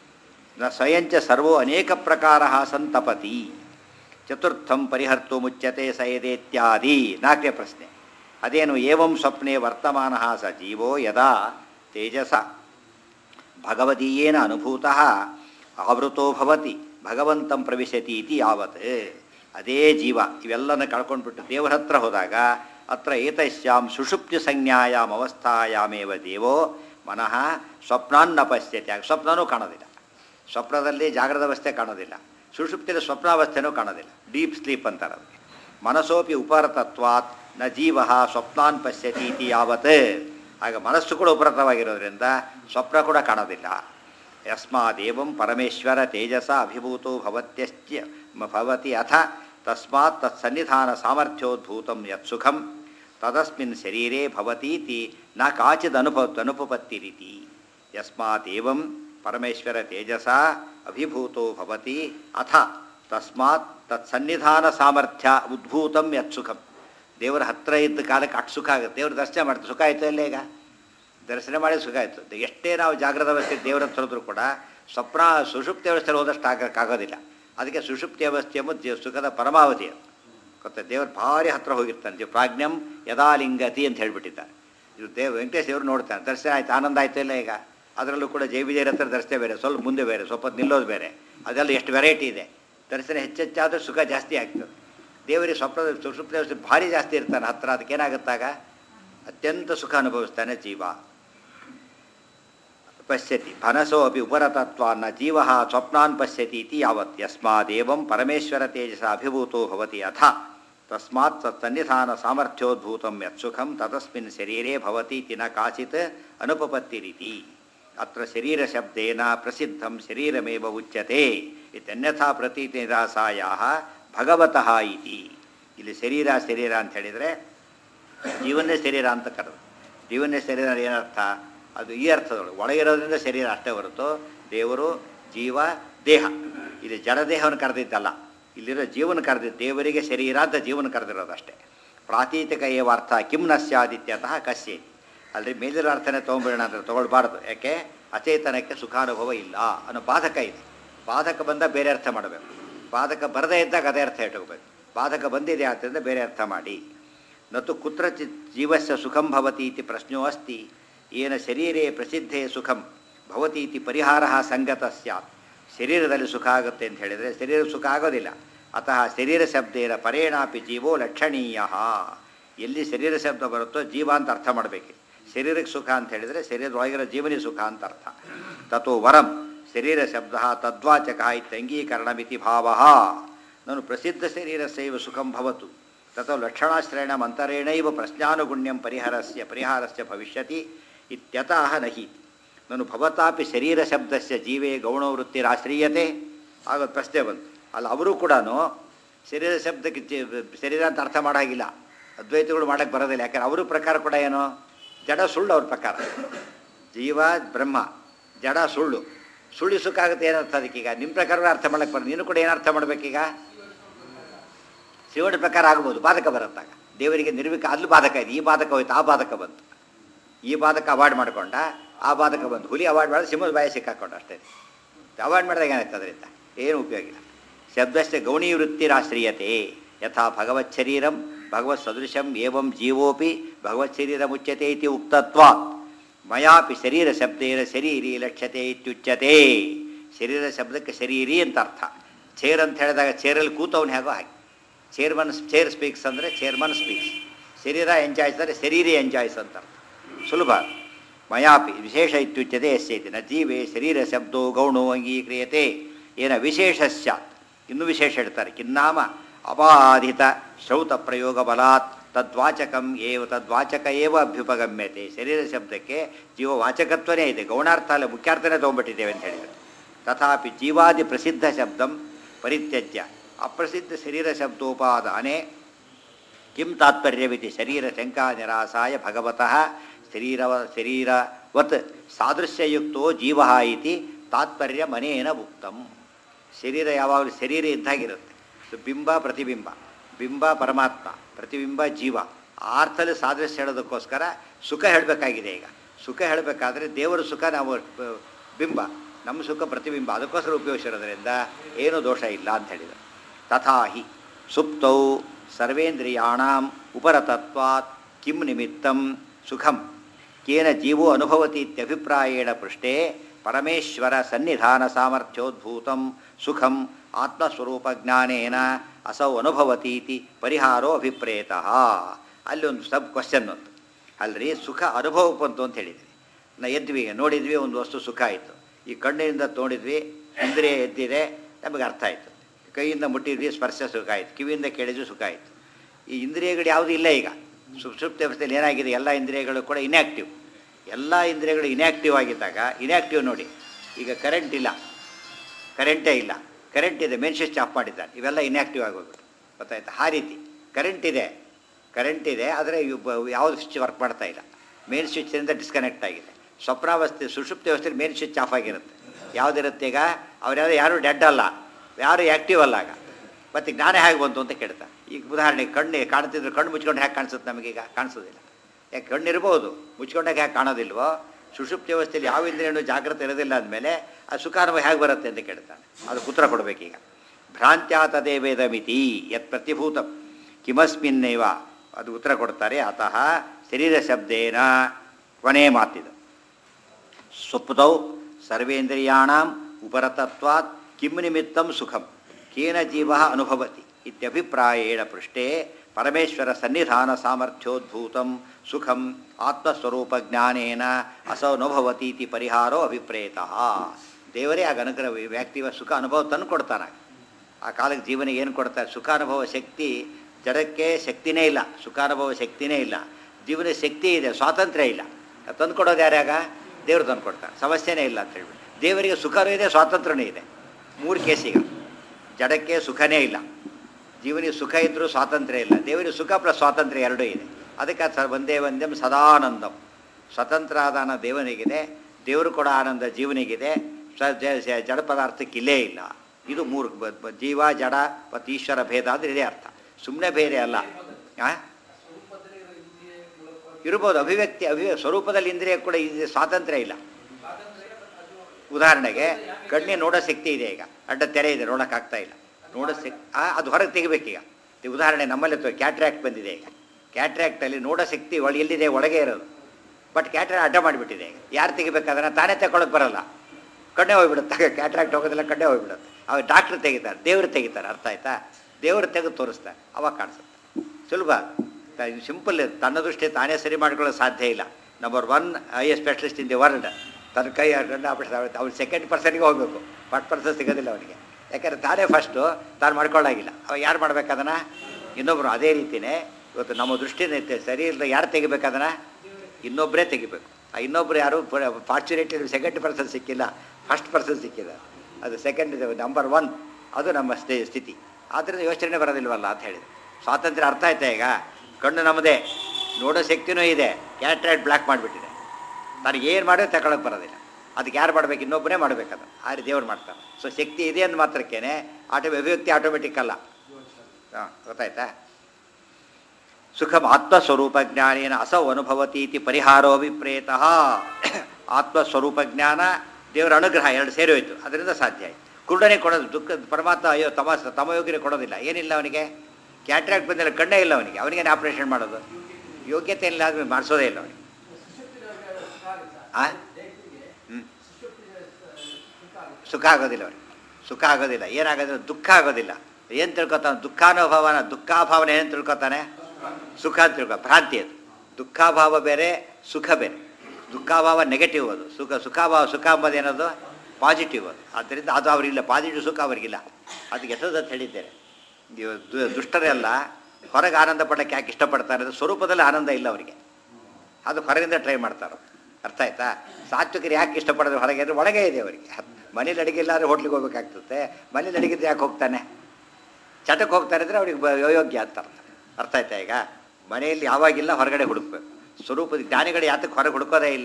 ನ ಸ್ವಯಂಚ ಸರ್ವೋ ಅನೇಕ ಪ್ರಕಾರ ಸಂತಪತಿ ಚತುರ್ಥಂ ಪರಿಹರ್ತು ಮುಚ್ಯತೆ ಸಯದೇತ್ಯಾದಿ ನಾಲ್ಕನೇ ಪ್ರಶ್ನೆ ಅದೇನು ಏವಂ ಸ್ವಪ್ನೆ ವರ್ತಮಾನ ಸ ಜೀವೋ ಯದಾ ತೇಜಸ ಭಗವದೀಯೇನ ಅನುಭೂತ ಆವೃತೋ ಭವತಿ ಭಗವಂತಂ ಪ್ರವಿಶತಿ ಇತಿ ಯಾವತ್ ಅದೇ ಜೀವ ಇವೆಲ್ಲನ ಕಳ್ಕೊಂಡ್ಬಿಟ್ಟು ದೇವರ ಹತ್ರ ಹೋದಾಗ ಅತ್ರ ಏತಸ್ಯಾಂ ಸುಷುಪ್ತಿ ಸಂಜ್ಞಾಯಾಮ್ ಅವಸ್ಥಾಯಾಮೇವ ದೇವೋ ಮನಃ ಸ್ವಪ್ನಾನ್ನ ಪಶ್ಯತೆ ಆಗ ಸ್ವಪ್ನನೂ ಕಾಣೋದಿಲ್ಲ ಸ್ವಪ್ನದಲ್ಲಿ ಜಾಗ್ರದ ಅವಸ್ಥೆ ಕಾಣೋದಿಲ್ಲ ಸುಷುಪ್ತಿಯಲ್ಲಿ ಸ್ವಪ್ನಾವಸ್ಥೆನೂ ಕಾಣೋದಿಲ್ಲ ಡೀಪ್ ಸ್ಲೀಪ್ ಅಂತಾರೆ ಅದಕ್ಕೆ ಮನಸ್ಸೋಪಿ ಉಪರತತ್ವಾತ್ ನ ಜೀವ ಸ್ವಪ್ನಾನ್ ಪಶ್ಯತಿ ಇತಿ ಯಾವತ್ ಆಗ ಮನಸ್ಸು ಕೂಡ ಉಪರತವಾಗಿರೋದ್ರಿಂದ ಸ್ವಪ್ನ ಕೂಡ ಕಾಣೋದಿಲ್ಲ ಯಸ್ಮಾದೇವಂ ಪರಮೇಶ್ವರ ತೇಜಸ ಅಭಿಭೂತೋ ಭವತ್ಯಶ್ಚ ಮ- ಭವತಿ ಅಥ ತಸ್ಮಾತ್ ತತ್ಸನ್ನಿಧಾನ ಸಾಮರ್ಥ್ಯೋದ್ಭೂತಂ ಯತ್ಸುಖಂ ತದಸ್ಮಿನ್ ಶರೀರೇ ಭವತೀತಿ ನ ಕಾಚಿದ್ ಅನುಭವ ಅನುಪಪತ್ತಿರಿತಿ ಯಸ್ಮಾತ್ ಏವಂ ಪರಮೇಶ್ವರ ತೇಜಸ ಅಭಿಭೂತೋ ಭವತಿ ಅಥ ತಸ್ಮಾತ್ ತತ್ಸನ್ನಿಧಾನ ಸಾಮರ್ಥ್ಯ ಉದ್ಭೂತಂ ಯತ್ಸುಖಂ ದೇವರ ಹತ್ರ ಇದ್ದ ಕಾಲಕ್ಕೆ ಅಷ್ಟು ಸುಖ ಆಗುತ್ತೆ ದೇವ್ರ ದರ್ಶನ ಮಾಡ್ತಾರೆ ಸುಖ ಆಯಿತು ಅಲ್ಲೇ ಈಗ ದರ್ಶನ ಮಾಡಿ ಸುಖ ಆಯಿತು ಎಷ್ಟೇ ನಾವು ಜಾಗ್ರದ ಅವಸ್ಥೆ ದೇವರ ಹತ್ರ ಹೋದ್ರೂ ಕೂಡ ಸ್ವಪ್ನ ಸುಷುಪ್ತಿ ಅವಸ್ಥೆಯಲ್ಲಿ ಹೋದಷ್ಟು ಆಗಕ್ಕಾಗೋದಿಲ್ಲ ಅದಕ್ಕೆ ಸುಷುಪ್ತಿ ಅವಸ್ಥೆ ಎಂಬುದು ಜೀವ- ಸುಖದ ಪರಮಾವಧಿ ಅದು ಗೊತ್ತಾ ದೇವ್ರ ಭಾರಿ ಹತ್ರ ಹೋಗಿರ್ತಾನೆ ಜೀವ ಪ್ರಾಜ್ಞಂ ಯದಾಲಿಂಗತಿ ಅಂತ ಹೇಳ್ಬಿಟ್ಟಿದ್ದಾರೆ ಇದು ದೇವ್ ವೆಂಕಟೇಶ್ ದೇವರು ನೋಡ್ತಾನೆ ದರ್ಶನ ಆಯ್ತು ಆನಂದ ಆಯ್ತು ಇಲ್ಲ ಈಗ ಅದರಲ್ಲೂ ಕೂಡ ಜೈ ವಿಜಯರ ಹತ್ರ ದರ್ಶನ ಬೇರೆ ಸ್ವಲ್ಪ ಮುಂದೆ ಬೇರೆ ಸ್ವಲ್ಪ ಹೊತ್ತು ನಿಲ್ಲೋದು ಬೇರೆ ಅದೆಲ್ಲ ಎಷ್ಟು ವೆರೈಟಿ ಇದೆ ದರ್ಶನ ಹೆಚ್ಚೆಚ್ಚಾದರೂ ಸುಖ ಜಾಸ್ತಿ ಆಗ್ತದೆ ದೇವರಿಗೆ ಸ್ವಪ್ನದ ಸುಷುಪ್ತಿ ಅವಸ್ಥೆ ಭಾರಿ ಜಾಸ್ತಿ ಇರ್ತಾನೆ ಹತ್ರ ಅದಕ್ಕೇನಾಗುತ್ತಾಗ ಅತ್ಯಂತ ಸುಖ ಅನುಭವಿಸ್ತಾನೆ ಜೀವ ಪಶ್ಯತಿ ಮನಸೋ ಅಪಿ ಉಪರತತ್ವಾನ್ನ ಜೀವ ಸ್ವಪ್ನಾನ್ ಪಶ್ಯತಿ ಇತಿ ಯಾವತ್ ಯಸ್ಮಾದೇವಂ ಪರಮೇಶ್ವರ ತೇಜಸ ಅಭಿಭೂತೋ ಭವತಿ ಅಥ ತಸ್ಮಾತ್ ತತ್ಸನ್ನಿಧಾನ ಸಾಮರ್ಥ್ಯೋದ್ಭೂತಂ ಯತ್ಸುಖಂ ತತಸ್ಮಿನ್ ಶರೀರೇ ಭವತಿ ಇತಿ ನ ಕಾಚಿತ್ ಅನುಪಪತ್ತಿರಿತಿ ಅತ್ರ ಶರೀರ ಶಬ್ದೇನ ಪ್ರಸಿದ್ಧಂ ಶರೀರಮೇವ ಉಚ್ಯತೆ ಇತ್ಯನ್ಯಥಾ ಪ್ರತೀತಿ ನಿರಾಸಾಯ ಭಗವತಃ ಇತಿ ಇಲ್ಲಿ ಶರೀರ ಶರೀರ ಅಂತ ಹೇಳಿದರೆ ಜೀವನೇ ಶರೀರ ಅಂತ ಕರೆದು ಜೀವನೇ ಶರೀರ ಏನರ್ಥ ಅದು ಈ ಅರ್ಥದೊಳಗೆ ಒಳಗಿರೋದ್ರಿಂದ ಶರೀರ ಅಷ್ಟೇ ಹೊರತು ದೇವರು ಜೀವ ದೇಹ ಇಲ್ಲಿ ಜಡದೇಹವನ್ನು ಕರೆದಿದ್ದಲ್ಲ ಇಲ್ಲಿರೋ ಜೀವನ ಕರೆದಿದ್ದು ದೇವರಿಗೆ ಶರೀರ ಅಂತ ಜೀವನ ಕರೆದಿರೋದು ಅಷ್ಟೇ ಪ್ರಾತೀತಿಕ ಏವಾರ್ಥ ಕಿಂ ನ ಸ್ಯಾದಿತ್ಯತಃ ಕಸ್ಯೆ ಅಲ್ಲಿ ಮೇಲಿರೋ ಅರ್ಥನೇ ತೊಗೊಂಬಿಡೋಣ ಅಂದರೆ ತೊಗೊಳ್ಬಾರ್ದು ಯಾಕೆ ಅಚೇತನಕ್ಕೆ ಸುಖಾನುಭವ ಇಲ್ಲ ಅನ್ನೋ ಬಾಧಕ ಇದೆ ಬಾಧಕ ಬಂದ ಬೇರೆ ಅರ್ಥ ಮಾಡಬೇಕು ಬಾಧಕ ಬರದೇ ಇದ್ದಾಗ ಅದೇ ಅರ್ಥ ಇಟ್ಕೋಬೇಕು ಬಾಧಕ ಬಂದಿದೆ ಆದ್ದರಿಂದ ಬೇರೆ ಅರ್ಥ ಮಾಡಿ ನತು ಕುತ್ರಚಿತ್ ಜೀವಸ್ಯ ಸುಖಂ ಭವತಿ ಇತಿ ಪ್ರಶ್ನೋ ಅಸ್ತಿ ಏನ ಶರೀರೇ ಪ್ರಸಿದ್ಧೇ ಸುಖಂ ಭವತಿ ಇತಿ ಪರಿಹಾರ ಸಂಗತ ಸ್ಯಾತ್ ಶರೀರದಲ್ಲಿ ಸುಖ ಆಗುತ್ತೆ ಅಂತ ಹೇಳಿದರೆ ಶರೀರ ಸುಖ ಆಗೋದಿಲ್ಲ ಅತಃ ಶರೀರ ಶಬ್ದೇನ ಪರೇಣಾಪಿ ಜೀವೋ ಲಕ್ಷಣೀಯ ಎಲ್ಲಿ ಶರೀರ ಶಬ್ದ ಬರುತ್ತೋ ಜೀವ ಅಂತ ಅರ್ಥ ಮಾಡಬೇಕು ಶರೀರಕ್ಕೆ ಸುಖ ಅಂತ ಹೇಳಿದರೆ ಶರೀರದೊಳಗಿರೋ ಜೀವನಿ ಸುಖ ಅಂತ ಅರ್ಥ ತಥೋ ವರಂ ಶರೀರ ಶಬ್ದ ತದ್ವಾಚಕ ಇತ್ಯಂಗೀಕರಣಮಿತಿ ಭಾವ ನಾನು ಪ್ರಸಿದ್ಧ ಶರೀರಸ್ಯೈವ ಸುಖಂ ಭವತು ತತ ಲಕ್ಷಣಾಶ್ರಯಣ ಮಂತರೇಣೈವ ಪ್ರಶ್ನಾನುಗುಣ್ಯಂ ಪರಿಹಾರಸ್ಯ ಪರಿಹಾರಸ್ಯ ಭವಿಷ್ಯತಿ ಇತ್ಯತಃ ನಹಿ ನಾನು ಭವತಾಪಿ ಶರೀರ ಶಬ್ದಸ್ಯ ಜೀವೇ ಗೌಣವೃತ್ತಿರಾಶ್ರೀಯತೆ ಆಗ ಪ್ರಶ್ನೆ ಬಂತು ಅಲ್ಲ ಅವರು ಕೂಡ ಶರೀರ ಶಬ್ದಕ್ಕೆ ಜೀ- ಶರೀರ ಅಂತ ಅರ್ಥ ಮಾಡೋಂಗಿಲ್ಲ ಅದ್ವೈತಗಳು ಮಾಡೋಕ್ಕೆ ಬರೋದಿಲ್ಲ ಯಾಕಂದ್ರೆ ಅವ್ರ ಪ್ರಕಾರ ಕೂಡ ಏನು ಜಡ ಸುಳ್ಳು ಅವ್ರ ಪ್ರಕಾರ ಜೀವ ಬ್ರಹ್ಮ ಜಡ ಸುಳ್ಳು ಸುಳ್ಳು ಸುಖ ಆಗುತ್ತೆ ಏನರ್ಥ ಅದಕ್ಕೀಗ ನಿಮ್ಮ ಪ್ರಕಾರ ಅರ್ಥ ಮಾಡಕ್ಕೆ ಬರೋದು ನೀನು ಕೂಡ ಏನು ಅರ್ಥ ಮಾಡ್ಬೇಕೀಗ ಶಿವನ ಪ್ರಕಾರ ಆಗ್ಬೋದು ಬಾಧಕ ಬರುತ್ತಾಗ ದೇವರಿಗೆ ನಿರ್ವಿಕ ಅಲ್ಲಿ ಬಾಧಕ ಇದೆ ಈ ಬಾಧಕ ಹೋಯ್ತು ಆ ಬಾಧಕ ಬಂತು ಈ ಬಾಧಕ ಅವಾಯ್ಡ್ ಮಾಡ್ಕೊಂಡ ಆ ಬಾಧಕ ಬಂತು ಹುಲಿ ಅವಾಯ್ಡ್ ಮಾಡಿದ್ರೆ ಸಿಂಹದ ಬಾಯ ಸಿಕ್ಕಾಕೊಂಡ ಅಷ್ಟೇ ಅವಾಯ್ಡ್ ಮಾಡಿದಾಗ ಏನಾಯ್ತು ಅದರಿಂದ ಏನು ಉಪಯೋಗ ಇಲ್ಲ ಶಬ್ದಸ್ಯ ಗೌಣೀವೃತ್ತಿರಾಶ್ರೀಯತೆ ಯಥಾ ಭಗವತ್ ಶರೀರಂ ಭಗವತ್ ಸದೃಶಂ ಏವಂ ಜೀವೋಪಿ ಭಗವತ್ ಶರೀರ ಮುಚ್ಯತೆ ಇತಿ ಉಕ್ತತ್ವ ಮಯಾಪಿ ಶರೀರ ಶಬ್ದೇನ ಶರೀರಿ ಲಕ್ಷ್ಯತೆ ಇತ್ಯುಚ್ಯತೆ ಶರೀರ ಶಬ್ದಕ್ಕೆ ಶರೀರಿ ಅಂತ ಅರ್ಥ ಚೇರ್ ಅಂತ ಹೇಳಿದಾಗ ಚೇರಲ್ಲಿ ಕೂತವನು ಹೇಗೋ ಹಾಗೆ ಚೇರ್ಮನ್ ಚೇರ್ ಸ್ಪೀಕ್ಸ್ ಅಂದರೆ ಚೇರ್ಮನ್ ಸ್ಪೀಕ್ಸ್ ಶರೀರ ಎಂಜಾಯ್ಸ್ ಅಂದರೆ ಶರೀರಿ ಎಂಜಾಯ್ಸ್ ಅಂತ ಅರ್ಥ ಸುಲಭ ಮಯಾಪಿ ವಿಶೇಷ ಇತ್ಯುಚ್ಯತೆ ಯಸ್ಯೈತಿ ನ ಜೀವೇ ಶರೀರ ಶಬ್ದೋ ಗೌಣೋ ಅಂಗೀಕ್ರಿಯತೆ ಏನ ವಿಶೇಷ ಸ್ಯಾತ್ ಇನ್ನೂ ವಿಶೇಷ ಹೇಳ್ತಾರೆ ಕಿನ್ನಾಮ ಅಬಾಧಿತ ಶ್ರೌತ ಪ್ರಯೋಗ ಬಲಾತ್ ತದ್ವಾಚಕಂ ಏವ ತದ್ವಾಚಕ ಏವ ಅಭ್ಯುಪಗಮ್ಯತೆ ಶರೀರ ಶಬ್ದಕ್ಕೆ ಜೀವವಾಚಕತ್ವನೇ ಇದೆ ಗೌಣಾರ್ಥ ಅಲ್ಲ ಮುಖ್ಯಾರ್ಥನೇ ತೊಗೊಂಡ್ಬಿಟ್ಟಿದ್ದೇವೆ ಅಂತ ಹೇಳಿದರು ತಥಾಪಿ ಜೀವಾದಿ ಪ್ರಸಿದ್ಧ ಶಬ್ದಂ ಪರಿತ್ಯಜ್ಯ ಅಪ್ರಸಿದ್ಧ ಶರೀರ ಶಬ್ದೋಪಾದಾನೆ ಕಿಂ ತಾತ್ಪರ್ಯವಿತಿ ಶರೀರ ಶಂಕಾ ನಿರಾಸಾಯ ಭಗವತಃ ಶರೀರವ ಶರೀರವತ್ ಸಾದೃಶ್ಯಯುಕ್ತೋ ಜೀವ ಇತಿ ತಾತ್ಪರ್ಯ ಮನೇನ ಉಕ್ತಂ ಶರೀರ ಯಾವಾಗಲೂ ಶರೀರ ಇದ್ದಾಗಿರುತ್ತೆ ಸೊ ಬಿಂಬ ಪ್ರತಿಬಿಂಬ ಬಿಂಬ ಪರಮಾತ್ಮ ಪ್ರತಿಬಿಂಬ ಜೀವ ಆ ಅರ್ಥದಲ್ಲಿ ಸಾದೃಶ್ಯ ಹೇಳೋದಕ್ಕೋಸ್ಕರ ಸುಖ ಹೇಳಬೇಕಾಗಿದೆ ಈಗ ಸುಖ ಹೇಳಬೇಕಾದ್ರೆ ದೇವರ ಸುಖ ನಾವು ಅಹ್, ಬಿಂಬ ನಮ್ಮ ಸುಖ ಪ್ರತಿಬಿಂಬ ಅದಕ್ಕೋಸ್ಕರ ಉಪಯೋಗಿಸಿರೋದ್ರಿಂದ ಏನೂ ದೋಷ ಇಲ್ಲ ಅಂತ ಹೇಳಿದರು ತಥಾ ಹಿ ಸುಪ್ತೌ ಸರ್ವೇಂದ್ರಿಯಾಣಾಂ ಉಪರತತ್ವಾತ್ ಕಿಂ ನಿಮಿತ್ತಂ ಸುಖಂ ಕೇನ ಜೀವೋ ಅನುಭವತಿ ಇತ್ಯಭಿಪ್ರಾಯೇಣ ಪೃಷ್ಟೇ ಪರಮೇಶ್ವರ ಸನ್ನಿಧಾನ ಸಾಮರ್ಥ್ಯೋದ್ಭೂತಂ ಸುಖಂ ಆತ್ಮಸ್ವರೂಪಜ್ಞಾನೇನ ಅಸೌ ಅನುಭವತಿ ಇತಿ ಪರಿಹಾರೋ ಅಭಿಪ್ರೇತಃ ಅಲ್ಲಿ ಒಂದು ಸಬ್ ಕ್ವಶನ್ ಒಂದು ಅಲ್ರಿ ಸುಖ ಅನುಭವಕ್ಕೆ ಬಂತು ಅಂತ ಹೇಳಿದ್ರಿ ನಾ ಎದ್ವಿ ನೋಡಿದ್ವಿ ಒಂದು ವಸ್ತು ಸುಖ ಆಯಿತು ಈ ಕಣ್ಣಿನಿಂದ ತೋಡಿದ್ವಿ ಇಂದ್ರಿಯ ಎದ್ದಿದೆ ನಮಗೆ ಅರ್ಥ ಆಯಿತು ಕೈಯಿಂದ ಮುಟ್ಟಿದ್ವಿ ಸ್ಪರ್ಶ ಸುಖ ಆಯಿತು ಕಿವಿಯಿಂದ ಕೇಳಿದ್ವಿ ಸುಖ ಆಯಿತು ಈ ಇಂದ್ರಿಯಗಳು ಯಾವುದೂ ಇಲ್ಲ ಈಗ ಸುಪ್ಸುಪ್ತ ಅವಸ್ಥೆಯಲ್ಲಿ ಏನಾಗಿದೆ ಎಲ್ಲ ಇಂದ್ರಿಯಗಳು ಕೂಡ ಇನ್ಯಾಕ್ಟಿವ್ ಎಲ್ಲ ಇಂದ್ರಿಯಗಳು ಇನ್ಯಾಕ್ಟಿವ್ ಆಗಿದ್ದಾಗ ಇನ್ಯಾಕ್ಟಿವ್ ನೋಡಿ ಈಗ ಕರೆಂಟ್ ಇಲ್ಲ ಕರೆಂಟೇ ಇಲ್ಲ ಕರೆಂಟ್ ಇದೆ ಮೇನ್ ಸ್ವಿಚ್ ಆಫ್ ಮಾಡಿದ್ದಾನೆ ಇವೆಲ್ಲ ಇನ್ಯಾಕ್ಟಿವ್ ಆಗೋಗ್ಬಿಟ್ಟು ಗೊತ್ತಾಯ್ತಾ ಆ ರೀತಿ ಕರೆಂಟ್ ಇದೆ ಕರೆಂಟ್ ಇದೆ ಆದರೆ ಯಾವುದು ಸ್ವಿಚ್ ವರ್ಕ್ ಮಾಡ್ತಾ ಇಲ್ಲ ಮೇನ್ ಸ್ವಿಚ್ನಿಂದ ಡಿಸ್ಕನೆಕ್ಟ್ ಆಗಿದೆ ಸ್ವಪ್ನಾವಸ್ಥೆ ಸುಷುಪ್ತಿ ಅವಸ್ಥೆಯಲ್ಲಿ ಮೇನ್ ಸ್ವಿಚ್ ಆಫ್ ಆಗಿರುತ್ತೆ ಯಾವುದಿರುತ್ತೆ ಈಗ ಅವ್ರ್ಯಾರು ಯಾರು ಡೆಡ್ ಅಲ್ಲ ಯಾರು ಆ್ಯಕ್ಟಿವ್ ಅಲ್ಲ ಆಗ ಮತ್ತು ಜ್ಞಾನ ಹೇಗೆ ಬಂತು ಅಂತ ಕೇಳ್ತಾರೆ ಈಗ ಉದಾಹರಣೆಗೆ ಕಣ್ಣು ಕಾಣ್ತಿದ್ರೆ ಕಣ್ಣು ಮುಚ್ಕೊಂಡು ಹೇಗೆ ಕಾಣಿಸುತ್ತೆ ನಮಗೀಗ ಕಾಣಿಸೋದಿಲ್ಲ ಯಾಕೆ ಕಣ್ಣಿರ್ಬೋದು ಮುಚ್ಕೊಂಡಾಗ ಹೇಗೆ ಕಾಣೋದಿಲ್ವೋ ಸುಷುಪ್ತಿ ಅವಸ್ಥೆಯಲ್ಲಿ ಯಾವ ಇಂದ್ರಿಯನು ಜಾಗ್ರತೆ ಇರೋದಿಲ್ಲ ಅಂದಮೇಲೆ ಆ ಸುಖಾನುಭವ ಹೇಗೆ ಬರುತ್ತೆ ಅಂತ ಕೇಳ್ತಾನೆ ಅದಕ್ಕೆ ಉತ್ತರ ಕೊಡಬೇಕೀಗ ಭ್ರಾಂತ್ಯಾತದೇ ವೇದಮಿತಿ ಯತ್ ಪ್ರತಿಭೂತ ಕಿಮಸ್ಮಿನ್ನೈವ ಅದು ಉತ್ತರ ಕೊಡ್ತಾರೆ ಅತಃ ಶರೀರ ಶಬ್ದೇನ ಕೊನೆ ಮಾತಿದು ಸುಪ್ತೌ ಸರ್ವೇಂದ್ರಿಯಾಣಾಂ ಉಪರತತ್ವಾತ್ ಕಿಂ ನಿಮಿತ್ತಂ ಸುಖಂ ಕೇನ ಜೀವ ಅನುಭವತಿ ಇತ್ಯಭಿಪ್ರಾಯೇಣ ಪೃಷ್ಟೇ ಪರಮೇಶ್ವರ ಸನ್ನಿಧಾನ ಸಾಮರ್ಥ್ಯೋದ್ಭೂತಂ ಸುಖಂ ಆತ್ಮಸ್ವರೂಪ ಜ್ಞಾನೇನ ಅಸೌನುಭವತಿ ಇತಿ ಪರಿಹಾರೋ ಅಭಿಪ್ರೇತಃ ದೇವರೇ ಆಗ ಅನುಗ್ರಹ ವ್ಯಕ್ತಿಯ ಸುಖ ಅನುಭವ ತಂದು ಕೊಡ್ತಾನೆ ಆ ಕಾಲಕ್ಕೆ ಜೀವನಿಗೆ ಏನು ಕೊಡ್ತಾರೆ ಸುಖಾನುಭವ ಶಕ್ತಿ ಜಡಕ್ಕೆ ಶಕ್ತಿನೇ ಇಲ್ಲ ಸುಖಾನುಭವ ಶಕ್ತಿನೇ ಇಲ್ಲ ಜೀವನ ಶಕ್ತಿ ಇದೆ ಸ್ವಾತಂತ್ರ್ಯ ಇಲ್ಲ ತಂದು ಕೊಡೋದು ಯಾರ್ಯಾಗ ದೇವರು ತಂದು ಕೊಡ್ತಾರೆ ಸಮಸ್ಯೆನೇ ಇಲ್ಲ ಅಂತ ಹೇಳ್ಬಿಟ್ಟು ದೇವರಿಗೆ ಸುಖನೂ ಇದೆ ಸ್ವಾತಂತ್ರ್ಯನೂ ಇದೆ ಮೂರು ಕೇಸಿಗ ಜಡಕ್ಕೆ ಸುಖನೇ ಇಲ್ಲ ಜೀವನಿಗೆ ಸುಖ ಇದ್ದರೂ ಸ್ವಾತಂತ್ರ್ಯ ಇಲ್ಲ ದೇವರಿಗೆ ಸುಖ ಪ್ಲಸ್ ಸ್ವಾತಂತ್ರ್ಯ ಎರಡೂ ಇದೆ ಅದಕ್ಕೆ ಸ ಒಂದೇ ಒಂದಂ ಸದಾನಂದಂ ಸ್ವತಂತ್ರ ಆದಾನ ದೇವನಿಗಿದೆ ದೇವರು ಕೂಡ ಆನಂದ ಜೀವನಿಗಿದೆ ಸ ಜ- ಜ- ಜಡ ಪದಾರ್ಥಕ್ಕೆ ಇಲ್ಲೇ ಇಲ್ಲ ಇದು ಮೂರು ಬ- ಬ- ಜೀವ ಜಡ ಮತ್ತು ಈಶ್ವರ ಭೇದ ಅಂದರೆ ಇದೇ ಅರ್ಥ ಸುಮ್ಮನೆ ಬೇರೆ ಅಲ್ಲ ಆ? ಇರ್ಬೋದು ಅಭಿವ್ಯಕ್ತಿ ಅಭಿ ಸ್ವರೂಪದಲ್ಲಿ ಇಂದ್ರಿಯ ಕೂಡ ಇದೆ ಸ್ವಾತಂತ್ರ್ಯ ಇಲ್ಲ ಉದಾಹರಣೆಗೆ ಕಣ್ಣೆ ನೋಡೋ ಶಕ್ತಿ ಇದೆ ಈಗ ಅಡ್ಡ ತೆರೆ ಇದೆ ನೋಡೋಕ್ಕಾಗ್ತಾ ಇಲ್ಲ ನೋಡೋ ಶಕ್ತಿ ಅದು ಹೊರಗೆ ತೆಗಿಬೇಕೀಗ ಈ ಉದಾಹರಣೆ ನಮ್ಮಲ್ಲಿ ಕ್ಯಾಟ್ರಾಕ್ಟ್ ಬಂದಿದೆ ಈಗ ಕ್ಯಾಟ್ರಾಕ್ಟಲ್ಲಿ ನೋಡೋ ಶಕ್ತಿ ಒಳ ಎಲ್ಲಿದೆ ಒಳಗೆ ಇರೋದು ಬಟ್ ಕ್ಯಾಟ್ರಾಕ್ಟ್ ಅಡ್ಡ ಮಾಡಿಬಿಟ್ಟಿದೆ ಈಗ ಯಾರು ತೆಗಿಬೇಕಾದ್ರೆ ತಾನೇ ತಗೊಳಕ್ಕೆ ಬರಲ್ಲ ಕಣ್ಣೆ ಹೋಗ್ಬಿಡುತ್ತೆ ಕ್ಯಾಟ್ರಾಕ್ಟ್ ಹೋಗೋದಿಲ್ಲ ಕಣ್ಣೆ ಹೋಗ್ಬಿಡುತ್ತೆ ಅವಾಗ ಡಾಕ್ಟ್ರ್ ತೆಗಿತಾರೆ ದೇವರು ತೆಗಿತಾರೆ ಅರ್ಥ ಆಯ್ತಾ ದೇವರು ತೆಗೆದು ತೋರಿಸ್ತಾರೆ ಅವಾಗ ಕಾಣಿಸುತ್ತೆ ಸುಲಭ ಸಿಂಪಲ್ ತನ್ನ ದೃಷ್ಟಿ ತಾನೇ ಸರಿ ಮಾಡ್ಕೊಳ್ಳೋ ಸಾಧ್ಯ ಇಲ್ಲ number one eye a specialist in the world ತನ್ನ ಕೈ ಹಾಕೊಂಡು ಆಪರೇಷನ್ ಆಗುತ್ತೆ ಅವ್ನು ಸೆಕೆಂಡ್ ಪರ್ಸನ್ಗೆ ಹೋಗಬೇಕು ಫಸ್ಟ್ ಪರ್ಸನ್ ಸಿಗೋದಿಲ್ಲ ಅವನಿಗೆ ಯಾಕಂದರೆ ತಾನೇ ಫಸ್ಟು ತಾನು ಮಾಡ್ಕೊಳ್ಳಾಗಿಲ್ಲ ಅವಾಗ ಯಾರು ಮಾಡ್ಬೇಕು ಅದನ್ನು ಇನ್ನೊಬ್ಬರು ಅದೇ ರೀತಿಯೇ ಇವತ್ತು ನಮ್ಮ ದೃಷ್ಟಿನೇ ಐತೆ ಸರಿ ಇಲ್ಲ ಯಾರು ತೆಗಿಬೇಕು ಅದನ್ನು ಇನ್ನೊಬ್ಬರೇ ತೆಗಿಬೇಕು ಆ ಇನ್ನೊಬ್ಬರು ಯಾರು ಫಾರ್ಚುನೇಟ್ಲಿ ಸೆಕೆಂಡ್ ಪರ್ಸನ್ ಸಿಕ್ಕಿಲ್ಲ ಫಸ್ಟ್ ಪರ್ಸನ್ ಸಿಕ್ಕಿಲ್ಲ ಅದು ಸೆಕೆಂಡ್ ನಂಬರ್ ಒನ್ ಅದು ನಮ್ಮ ಸ್ಥಿ ಸ್ಥಿತಿ ಆದ್ದರಿಂದ ಯೋಚನೆ ಬರೋದಿಲ್ವಲ್ಲ ಅಂತ ಹೇಳಿದೆ ಸ್ವಾತಂತ್ರ್ಯ ಅರ್ಥ ಆಯ್ತಾ ಈಗ ಕಣ್ಣು ನಮ್ಮದೇ ನೋಡೋ ಶಕ್ತಿನೂ ಇದೆ ಕ್ಯಾಟ್ರಾಕ್ಟ್ ಬ್ಲ್ಯಾಕ್ ಮಾಡಿಬಿಟ್ಟಿದೆ ನನಗೆ ಏನು ಮಾಡಿದ್ರೆ ತಗೊಳಕ್ಕೆ ಬರೋದಿಲ್ಲ ಅದಕ್ಕೆ ಯಾರು ಮಾಡ್ಬೇಕು ಇನ್ನೊಬ್ಬನೇ ಮಾಡ್ಬೇಕದು ಆ ರೀತಿ ದೇವ್ರು ಮಾಡ್ತಾನೆ ಸೊ ಶಕ್ತಿ ಇದೆ ಅಂದ ಮಾತ್ರಕ್ಕೇ ಆಟೋ ಅಭಿವ್ಯಕ್ತಿ ಆಟೋಮೆಟಿಕ್ ಅಲ್ಲ ಹಾಂ ಗೊತ್ತಾಯ್ತಾ ಸುಖಂ ಆತ್ಮಸ್ವರೂಪ ಜ್ಞಾನೇನ ಅಸೌ ಅನುಭವತೀತಿ ಪರಿಹಾರೋ ವಿಪ್ರೇತ ಆತ್ಮಸ್ವರೂಪ ಜ್ಞಾನ ದೇವರ ಅನುಗ್ರಹ ಎರಡು ಸೇರಿ ಹೋಯ್ತು ಅದರಿಂದ ಸಾಧ್ಯ ಆಯ್ತು ಕುರುಡನೇ ಕೊಡೋದು ದುಃಖ ಪರಮಾತ್ಮ ಅಯ್ಯೋ ತಮ ತಮಯೋಗಿನೇ ಕೊಡೋದಿಲ್ಲ ಏನಿಲ್ಲ ಅವನಿಗೆ ಕ್ಯಾಟ್ರಾಕ್ಟ್ ಬಂದಿಲ್ಲ ಕಣ್ಣೇ ಇಲ್ಲ ಅವನಿಗೆ ಅವನಿಗೇನು ಆಪ್ರೇಷನ್ ಮಾಡೋದು ಯೋಗ್ಯತೆ ಇಲ್ಲ ಆದ್ಮೇಲೆ ಮಾಡಿಸೋದೇ ಇಲ್ಲ ಅವನಿಗೆ ಆ ಹ್ಞೂ ಸುಖ ಆಗೋದಿಲ್ಲ ಅವನಿಗೆ ಸುಖ ಆಗೋದಿಲ್ಲ ಏನಾಗೋದಿಲ್ಲ ದುಃಖ ಆಗೋದಿಲ್ಲ ಏನು ತಿಳ್ಕೊತಾನೆ ದುಃಖಾನುಭವನ ದುಃಖಾಭಾವನ ಏನು ತಿಳ್ಕೊತಾನೆ ಸುಖ ಅಂತ ತಿಳ್ಕೊ ಭ್ರಾಂತಿ ಅದು ದುಃಖಾಭಾವ ಬೇರೆ ಸುಖ ಬೇರೆ ದುಃಖಾಭಾವ ನೆಗೆಟಿವ್ ಅದು ಸುಖ ಸುಖಾಭಾವ ಸುಖ ಅಂಬೋದು ಏನದು ಪಾಸಿಟಿವ್ ಅದು ಆದ್ದರಿಂದ ಅದು ಅವರಿಗಿಲ್ಲ ಪಾಸಿಟಿವ್ ಸುಖ ಅವರಿಗಿಲ್ಲ ಅದಕ್ಕೆ ಎಷ್ಟೊಂದು ಅಂತ ಹೇಳಿದ್ದೇನೆ ಇವ್ ದು- ದುಷ್ಟರೆಲ್ಲ ಹೊರಗೆ ಆನಂದ ಪಡೋಕ್ಕೆ ಯಾಕೆ ಇಷ್ಟಪಡ್ತಾರೆ ಅಂದರೆ ಸ್ವರೂಪದಲ್ಲಿ ಆನಂದ ಇಲ್ಲ ಅವರಿಗೆ ಅದು ಹೊರಗಿಂದ ಟ್ರೈ ಮಾಡ್ತಾರೆ ಅರ್ಥ ಆಯ್ತಾ ಸಾತ್ವಿಕರು ಯಾಕೆ ಇಷ್ಟಪಡೋದು ಹೊರಗೆ ಅಂದರೆ ಒಳಗೆ ಇದೆ ಅವರಿಗೆ ಮನೇಲಿ ಅಡಿಗೆ ಇಲ್ಲ ಅಂದರೆ ಹೋಟ್ಲಿಗೆ ಹೋಗ್ಬೇಕಾಗ್ತದೆ ಮನೇಲಿ ಅಡಿಗಿದ್ರೆ ಯಾಕೆ ಹೋಗ್ತಾನೆ ಚಟಕ್ಕೆ ಹೋಗ್ತಾರೆ ಅಂದರೆ ಅವ್ರಿಗೆ ಬ- ಅಯೋಗ್ಯ ಅಂತ ಅರ್ಥ ಅರ್ಥ ಆಯ್ತಾ ಈಗ ಮನೆಯಲ್ಲಿ ಯಾವಾಗಿಲ್ಲ ಹೊರಗಡೆ ಹುಡುಕ್ಬೇಕು ಸ್ವರೂಪದ ಜ್ಞಾನಿಗಳು ಯಾತಕ್ಕೆ ಹೊರಗೆ ಹುಡುಕೋದೇ ಇಲ್ಲ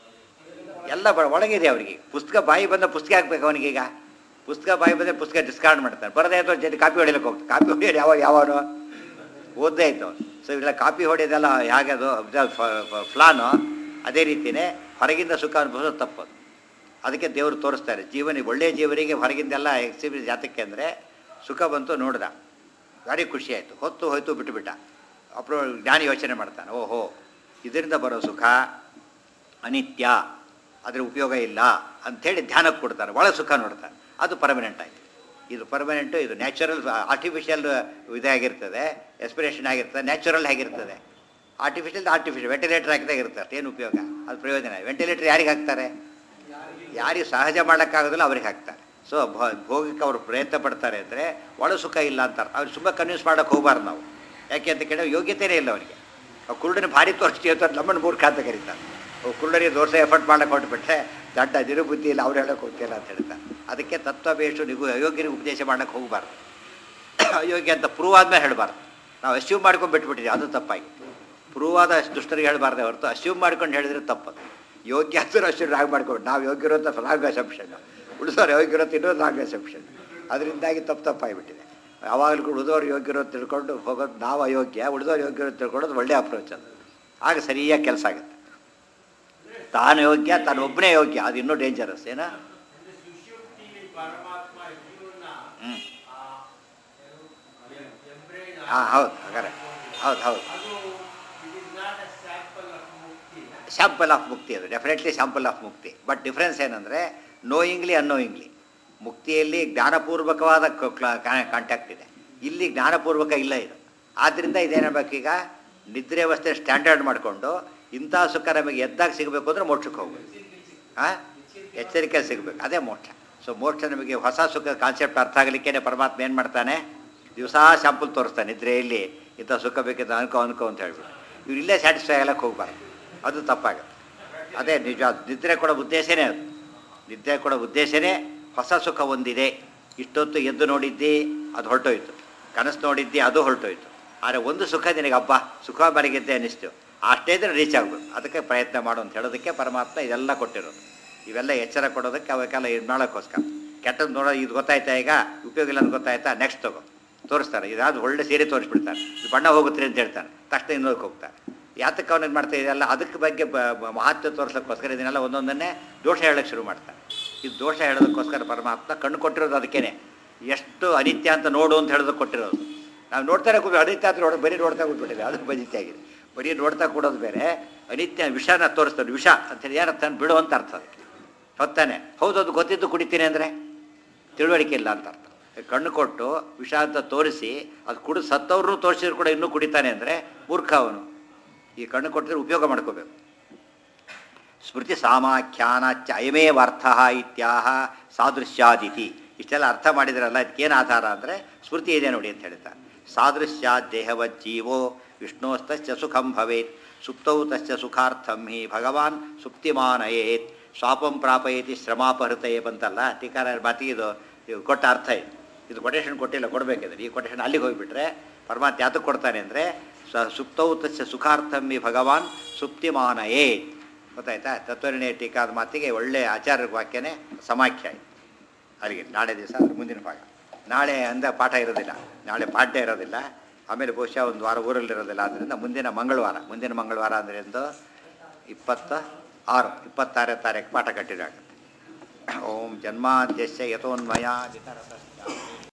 ಎಲ್ಲ ಬ ಒಳಗಿದೆ ಅವರಿಗೆ ಪುಸ್ತಕ ಬಾಯಿ ಬಂದ ಪುಸ್ತಕ ಹಾಕ್ಬೇಕು ಅವನಿಗೀಗ ಪುಸ್ತಕ ಬಾಯಿ ಬಂದರೆ ಪುಸ್ತಕ ಡಿಸ್ಕಾರ್ಡ್ ಮಾಡ್ತಾನೆ ಬರದೇ ಇದ್ದವ್ರ ಜೊತೆ ಕಾಪಿ ಹೊಡಿಲಿಕ್ಕೆ ಹೋಗ್ತಾನೆ ಕಾಪಿ ಹೊಡಿಯೋದು ಯಾವಾಗ ಯಾವನು ಓದ್ದೇ ಇತ್ತು ಸೊ ಇವೆಲ್ಲ ಕಾಪಿ ಹೊಡೆಯೋದೆಲ್ಲ ಹೇಗೆ ಅದು ಫ್ಲಾನು ಅದೇ ರೀತಿಯೇ ಹೊರಗಿಂದ ಸುಖ ಅನುಭವಿಸೋದು ತಪ್ಪದು ಅದಕ್ಕೆ ದೇವರು ತೋರಿಸ್ತಾರೆ ಜೀವನ ಒಳ್ಳೆಯ ಜೀವನಿಗೆ ಹೊರಗಿಂದೆಲ್ಲ ಎಕ್ಸಿಬಿಟ್ ಜಾತಕ್ಕೆ ಅಂದರೆ ಸುಖ ಬಂತು ನೋಡ್ದ ಭಾರಿ ಖುಷಿ ಆಯಿತು ಹೊತ್ತು ಹೋಯ್ತು ಬಿಟ್ಟುಬಿಟ್ಟ ಅಪ್ರೋ ಜ್ಞಾನಿ ಯೋಚನೆ ಮಾಡ್ತಾನೆ ಓಹೋ ಇದರಿಂದ ಬರೋ ಸುಖ ಅನಿತ್ಯ ಅದರ ಉಪಯೋಗ ಇಲ್ಲ ಅಂಥೇಳಿ ಧ್ಯಾನಕ್ಕೆ ಕೊಡ್ತಾರೆ ಒಳ ಸುಖ ನೋಡ್ತಾನೆ ಅದು ಪರ್ಮನೆಂಟ್ ಆಯಿತು ಇದು ಪರ್ಮನೆಂಟು ಇದು ನ್ಯಾಚುರಲ್ ಆರ್ಟಿಫಿಷಿಯಲ್ ಇದಾಗಿರ್ತದೆ ಎಸ್ಪಿರೇಷನ್ ಆಗಿರ್ತದೆ ನ್ಯಾಚುರಲ್ ಹೇಗಿರ್ತದೆ ಆರ್ಟಿಫಿಷಿಯಲ್ ಆರ್ಟಿಫಿಷಿಯಲ್ ವೆಂಟಿಲೇಟರ್ ಹಾಕಿದಾಗ ಇರುತ್ತೆ ಅಷ್ಟೇನು ಉಪಯೋಗ ಅದು ಪ್ರಯೋಜನ ವೆಂಟಿಲೇಟರ್ ಯಾರಿಗೆ ಹಾಕ್ತಾರೆ ಯಾರಿಗೆ ಸಹಜ ಮಾಡೋಕ್ಕಾಗೋದಿಲ್ಲ ಅವ್ರಿಗೆ ಹಾಕ್ತಾರೆ ಸೊ ಭೋಗಕ್ಕೆ ಅವರು ಪ್ರಯತ್ನ ಪಡ್ತಾರೆ ಅಂದರೆ ಒಳ ಸುಖ ಇಲ್ಲ ಅಂತಾರೆ ಅವ್ರು ತುಂಬ ಕನ್ವಿನ್ಸ್ ಮಾಡೋಕ್ಕೆ ಹೋಗ್ಬಾರ್ದು ನಾವು ಯಾಕೆ ಅಂತ ಕೇಳಿದ್ರೆ ಯೋಗ್ಯತೆಯೇ ಇಲ್ಲ ಅವನಿಗೆ ಆ ಕುರುಡನ ಭಾರಿ ತೋರಿಸ್ತೀವಿ ಅಂತ ನಮ್ಮನ್ನು ಮೂರ್ಖ ಅಂತ ಕರೀತಾರೆ ಅವು ಕುರುಡರಿಗೆ ದೋಸೆ ಎಫರ್ಟ್ ಮಾಡಕ್ಕೆ ಹೊರಟ್ಬಿಟ್ರೆ ದಡ್ಡ ನಿರುಬುದ್ಧಿ ಇಲ್ಲ ಅವ್ರು ಹೇಳೋಕೆ ಹೋಗ್ತಿಲ್ಲ ಅಂತ ಹೇಳ್ತಾರೆ ಅದಕ್ಕೆ ತತ್ವ ಬೇಷು ನಿಗು ಅಯೋಗ್ಯರಿಗೆ ಉಪದೇಶ ಮಾಡೋಕ್ಕೆ ಹೋಗಬಾರ್ದು ಅಯೋಗ್ಯ ಅಂತ ಪ್ರೂವ್ ಆದ್ಮೇಲೆ ಹೇಳಬಾರ್ದು ನಾವು ಅಸ್ಯೂಮ್ ಮಾಡ್ಕೊಂಡು ಬಿಟ್ಬಿಟ್ಟಿದ್ದೀವಿ ಅದು ತಪ್ಪಾಗಿ ಪ್ರೂವ್ ಆದ ದುಷ್ಟರಿಗೆ ಹೇಳಬಾರ್ದೆ ಹೊರತು ಅಸ್ಯೂಮ್ ಮಾಡ್ಕೊಂಡು ಹೇಳಿದ್ರೆ ತಪ್ಪದು ಯೋಗ್ಯ ಅಂತ ಅಷ್ಟು ರಾಗ್ ಮಾಡ್ಕೊಂಡು ನಾವು ಯೋಗ್ಯರು ಅಂತ ರಾಗ್ ಅಸಂಪ್ಷನ್ ಉಳಿಸೋರು ಯೋಗ್ಯರು ಅಂತ ಇನ್ನೊಂದು ರಾಗ್ ಅಸಂಪ್ಷನ್ ಅದರಿಂದಾಗಿ ತಪ್ಪು ತಪ್ಪಾಗಿಬಿಟ್ಟಿದೆ ಯಾವಾಗಲೂ ಕೂಡ ಉಳಿದವ್ರು ಯೋಗ್ಯರು ಅಂತ ತಿಳ್ಕೊಂಡು ಹೋಗೋದು ನಾವು ಅಯೋಗ್ಯ ಉಳಿದವ್ರು ಯೋಗ್ಯರು ಅಂತ ತಿಳ್ಕೊಳ್ಳೋದು ಒಳ್ಳೆ ಅಪ್ರೋಚ್ ಅದು ಆಗ ಸರಿಯಾಗಿ ಕೆಲಸ ಆಗುತ್ತೆ ತಾನು ಯೋಗ್ಯ ತಾನು ಒಬ್ಬನೇ ಯೋಗ್ಯ ಅದು ಇನ್ನೂ ಡೇಂಜರಸ್ ಏನ ಅಂದ್ರೆ ಸುಷುಪ್ತಿಲಿ ಪರಮಾತ್ಮ ಜೀವನ ಹ್ಞೂ ಆ, ಏನು, embrace ಹಾಂ ಹೌದು ಹಾಗಾರೆ ಹೌದು ಹೌದು ಅದು it is not a sample of ಮುಕ್ತಿ ಶಾಂಪಲ್ ಆಫ್ ಮುಕ್ತಿ ಅದು ಡೆಫಿನೆಟ್ಲಿ ಶಾಂಪಲ್ ಆಫ್ ಮುಕ್ತಿ ಬಟ್ ಡಿಫ್ರೆನ್ಸ್ ಏನಂದರೆ ನೋಯಿಂಗ್ಲಿ ಅನ್ನೋಯಿಂಗ್ಲಿ ಮುಕ್ತಿಯಲ್ಲಿ ಜ್ಞಾನಪೂರ್ವಕವಾದ ಕಾಂಟ್ಯಾಕ್ಟ್ ಇದೆ ಇಲ್ಲಿ ಜ್ಞಾನಪೂರ್ವಕ ಇಲ್ಲ ಇದು ಆದ್ದರಿಂದ ಇದೇನಾಗಬೇಕೀಗ ನಿದ್ರೆ ಅವಸ್ಥೆ ಸ್ಟ್ಯಾಂಡರ್ಡ್ ಮಾಡಿಕೊಂಡು ಇಂಥ ಸುಖ ನಮಗೆ ಎದ್ದಾಗ ಸಿಗಬೇಕು ಅಂದರೆ ಮೋಕ್ಷಕ್ಕೆ ಹೋಗ್ಬೇಕು ಹಾಂ ಎಚ್ಚರಿಕೆ ಸಿಗಬೇಕು ಅದೇ ಮೋಕ್ಷ ಸೊ ಮೋಕ್ಷ ನಮಗೆ ಹೊಸ ಸುಖ ಕಾನ್ಸೆಪ್ಟ್ ಅರ್ಥ ಆಗಲಿಕ್ಕೇ ಪರಮಾತ್ಮ ಏನು ಮಾಡ್ತಾನೆ ದಿವಸ ಶಾಂಪಲ್ ತೋರಿಸ್ತಾನೆ ನಿದ್ರೆಯಲ್ಲಿ ಇಂಥ ಸುಖ ಬೇಕಿದ್ದ ಅನ್ಕೋ ಅನ್ಕೋ ಅಂತ ಹೇಳ್ಬಿಟ್ಟು ಇವ್ರು ಇಲ್ಲೇ ಸ್ಯಾಟಿಸ್ಫೈ ಆಗಕ್ಕೆ ಹೋಗ್ಬಾರ್ದು ಅದು ತಪ್ಪಾಗುತ್ತೆ ಅದೇ ನಿಜ ನಿದ್ರೆ ಕೊಡೋ ಉದ್ದೇಶನೇ ಅದು ನಿದ್ರೆ ಕೊಡೋ ಉದ್ದೇಶನೇ ಹೊಸ ಸುಖ ಒಂದಿದೆ ಇಷ್ಟೊತ್ತು ಎದ್ದು ನೋಡಿದ್ದಿ ಅದು ಹೊರಟೋಯ್ತು ಕನಸು ನೋಡಿದ್ದಿ ಅದು ಹೊರಟೋಯ್ತು ಆದರೆ ಒಂದು ಸುಖ ನಿನಗೆ ಹಬ್ಬ ಸುಖ ಮಲಗಿದ್ದೆ ಅನ್ನಿಸ್ತು ಅಷ್ಟೇ ಇದ್ರೆ ರೀಚ್ ಆಗಬೇಕು ಅದಕ್ಕೆ ಪ್ರಯತ್ನ ಮಾಡು ಅಂತ ಹೇಳೋದಕ್ಕೆ ಪರಮಾತ್ಮ ಇದೆಲ್ಲ ಕೊಟ್ಟಿರೋದು ಇವೆಲ್ಲ ಎಚ್ಚರ ಕೊಡೋದಕ್ಕೆ ಅವಕ್ಕೆಲ್ಲ ಇದು ಮಾಡೋಕ್ಕೋಸ್ಕರ ಕೆಟ್ಟದ್ದು ನೋಡೋ ಇದು ಗೊತ್ತಾಯ್ತಾ ಈಗ ಉಪಯೋಗ ಇಲ್ಲ ಅಂತ ಗೊತ್ತಾಯ್ತಾ ನೆಕ್ಸ್ಟ್ ತಗೋ ತೋರಿಸ್ತಾರೆ ಇದಾದ್ರು ಒಳ್ಳೆ ಸೀರೆ ತೋರಿಸ್ಬಿಡ್ತಾರೆ ಇದು ಬಣ್ಣ ಹೋಗುತ್ತೆ ಅಂತ ಹೇಳ್ತಾನೆ ತಕ್ಷಣ ಇನ್ನೊಂದಕ್ಕೆ ಹೋಗ್ತಾರೆ ಯಾತಕ್ಕೆ ಅವನಿಗೆ ಮಾಡ್ತಾ ಇದೆಯಲ್ಲ ಅದಕ್ಕೆ ಬಗ್ಗೆ ಬ ಬ- ಮಹತ್ವ ತೋರಿಸೋಕ್ಕೋಸ್ಕರ ಇದನ್ನೆಲ್ಲ ಒಂದೊಂದನ್ನೇ ದೋಷ ಹೇಳೋಕ್ಕೆ ಶುರು ಮಾಡ್ತಾರೆ ಇದು ದೋಷ ಹೇಳೋದಕ್ಕೋಸ್ಕರ ಪರಮಾತ್ಮ ಕಣ್ಣು ಕೊಟ್ಟಿರೋದು ಅದಕ್ಕೇನೆ ಎಷ್ಟು ಅನಿತ್ಯ ಅಂತ ನೋಡು ಅಂತ ಹೇಳೋದಕ್ಕೆ ಕೊಟ್ಟಿರೋದು ನಾವು ನೋಡ್ತಾರೆ ಕೂತ್ವಿ ಅನಿತ್ಯ ಅಂತ ನೋಡೋದು ಬರೀ ನೋಡ್ತಾ ಕೂತ್ಬಿಟ್ಟಿದೆ ಅದು ಬಜಿತಿ ಆಗಿದೆ ಬರೀ ನೋಡ್ತಾ ಕೂಡೋದು ಬೇರೆ ಅನಿತ್ಯ ವಿಷನ ತೋರಿಸ್ತಾರೆ ವಿಷ ಅಂತೇಳಿ ಏನರ್ಥ ಬಿಡು ಅಂತ ಅರ್ಥ ಅದಕ್ಕೆ ಹೊತ್ತಾನೆ ಹೌದು ಅದು ಗೊತ್ತಿದ್ದು ಕುಡಿತೀನಿ ಅಂದರೆ ತಿಳುವಳಿಕೆ ಇಲ್ಲ ಅಂತ ಅರ್ಥ ಕಣ್ಣು ಕೊಟ್ಟು ವಿಷ ಅಂತ ತೋರಿಸಿ ಅದು ಕುಡಿದು ಸತ್ತವ್ರನ್ನೂ ತೋರಿಸಿದ್ರು ಕೂಡ ಇನ್ನೂ ಕುಡಿತಾನೆ ಅಂದರೆ ಮೂರ್ಖ ಅವನು ಈ ಕಣ್ಣು ಕೊಟ್ಟಿದ್ರೆ ಉಪಯೋಗ ಮಾಡ್ಕೋಬೇಕು ಸ್ಮೃತಿ ಸಾಮಾಖ್ಯಾನಾಚ್ಚ ಅಯಮೇವಾರ್ಥ ಇತ್ಯಾಹ ಸಾದೃಶ್ಯಾದಿತಿ ಇಷ್ಟೆಲ್ಲ ಅರ್ಥ ಮಾಡಿದ್ರಲ್ಲ ಇದಕ್ಕೇನು ಆಧಾರ ಅಂದರೆ ಸ್ಮೃತಿ ಇದೆ ನೋಡಿ ಅಂತ ಹೇಳ್ತಾರೆ ಸಾದೃಶ್ಯಾತ್ ದೇಹವಜ್ಜೀವೋ ವಿಷ್ಣೋಸ್ತಶ್ಚ ಸುಖಂ ಭವೇತ್ ಸುಪ್ತೌ ತಶ್ಚ ಸುಖಾರ್ಥಂ ಹಿ ಭಗವಾನ್ ಸುಪ್ತಿಮಾನಯೇತ್ ಸ್ವಾಪಂ ಪ್ರಾಪಯತಿ ಶ್ರಮಾಪಹೃತಯೇ ಬಂತಲ್ಲ ಟೀಕಾರ ಮಾತಿಗೆ ಇದು ಇದು ಕೊಟ್ಟ ಅರ್ಥ ಇದು ಇದು ಕೊಟೇಶನ್ ಕೊಟ್ಟಿಲ್ಲ ಕೊಡಬೇಕಿದ್ರೆ ಈ ಕೊಟೇಶನ್ ಅಲ್ಲಿಗೆ ಹೋಗಿಬಿಟ್ರೆ ಪರಮಾತ್ಮ ಯಾತಕ್ಕೆ ಕೊಡ್ತಾನೆ ಅಂದರೆ ಸ ಸುಪ್ತೌ ತಸ್ಯ ಸುಖಾರ್ಥಂ ಹಿ ಭಗವಾನ್ ಸುಪ್ತಿಮಾನಯೇ ಗೊತ್ತಾಯ್ತಾ ತತ್ವನಿರ್ಣಯ ಟೀಕಾದ ಮಾತಿಗೆ ಒಳ್ಳೆಯ ಆಚಾರ್ಯ ವಾಕ್ಯನೇ ಸಮಾಖ್ಯ ಇದು ಅಲ್ಲಿಗೆ ನಾಳೆ ದಿವಸ ಅದ್ರ ಮುಂದಿನ ಭಾಗ ನಾಳೆ ಅಂದ ಪಾಠ ಇರೋದಿಲ್ಲ ನಾಳೆ ಪಾಠ್ಯ ಇರೋದಿಲ್ಲ ಆಮೇಲೆ ಬಹುಶಃ ಒಂದು ವಾರ ಊರಲ್ಲಿ ಇರೋದಿಲ್ಲ ಆದ್ದರಿಂದ ಮುಂದಿನ ಮಂಗಳವಾರ ಮುಂದಿನ ಮಂಗಳವಾರ ಅಂದರೆ ಎಂದು ಇಪ್ಪತ್ತ ಆರು ಇಪ್ಪತ್ತಾರನೇ ತಾರೀಕು ಪಾಠ ಕಂಟಿನ್ಯೂ ಆಗುತ್ತೆ ಓಂ ಜನ್ಮಾದ್ಯಸ್ಯ ಯಥೋನ್ಮಯ ವಿತರತಶ್ಚ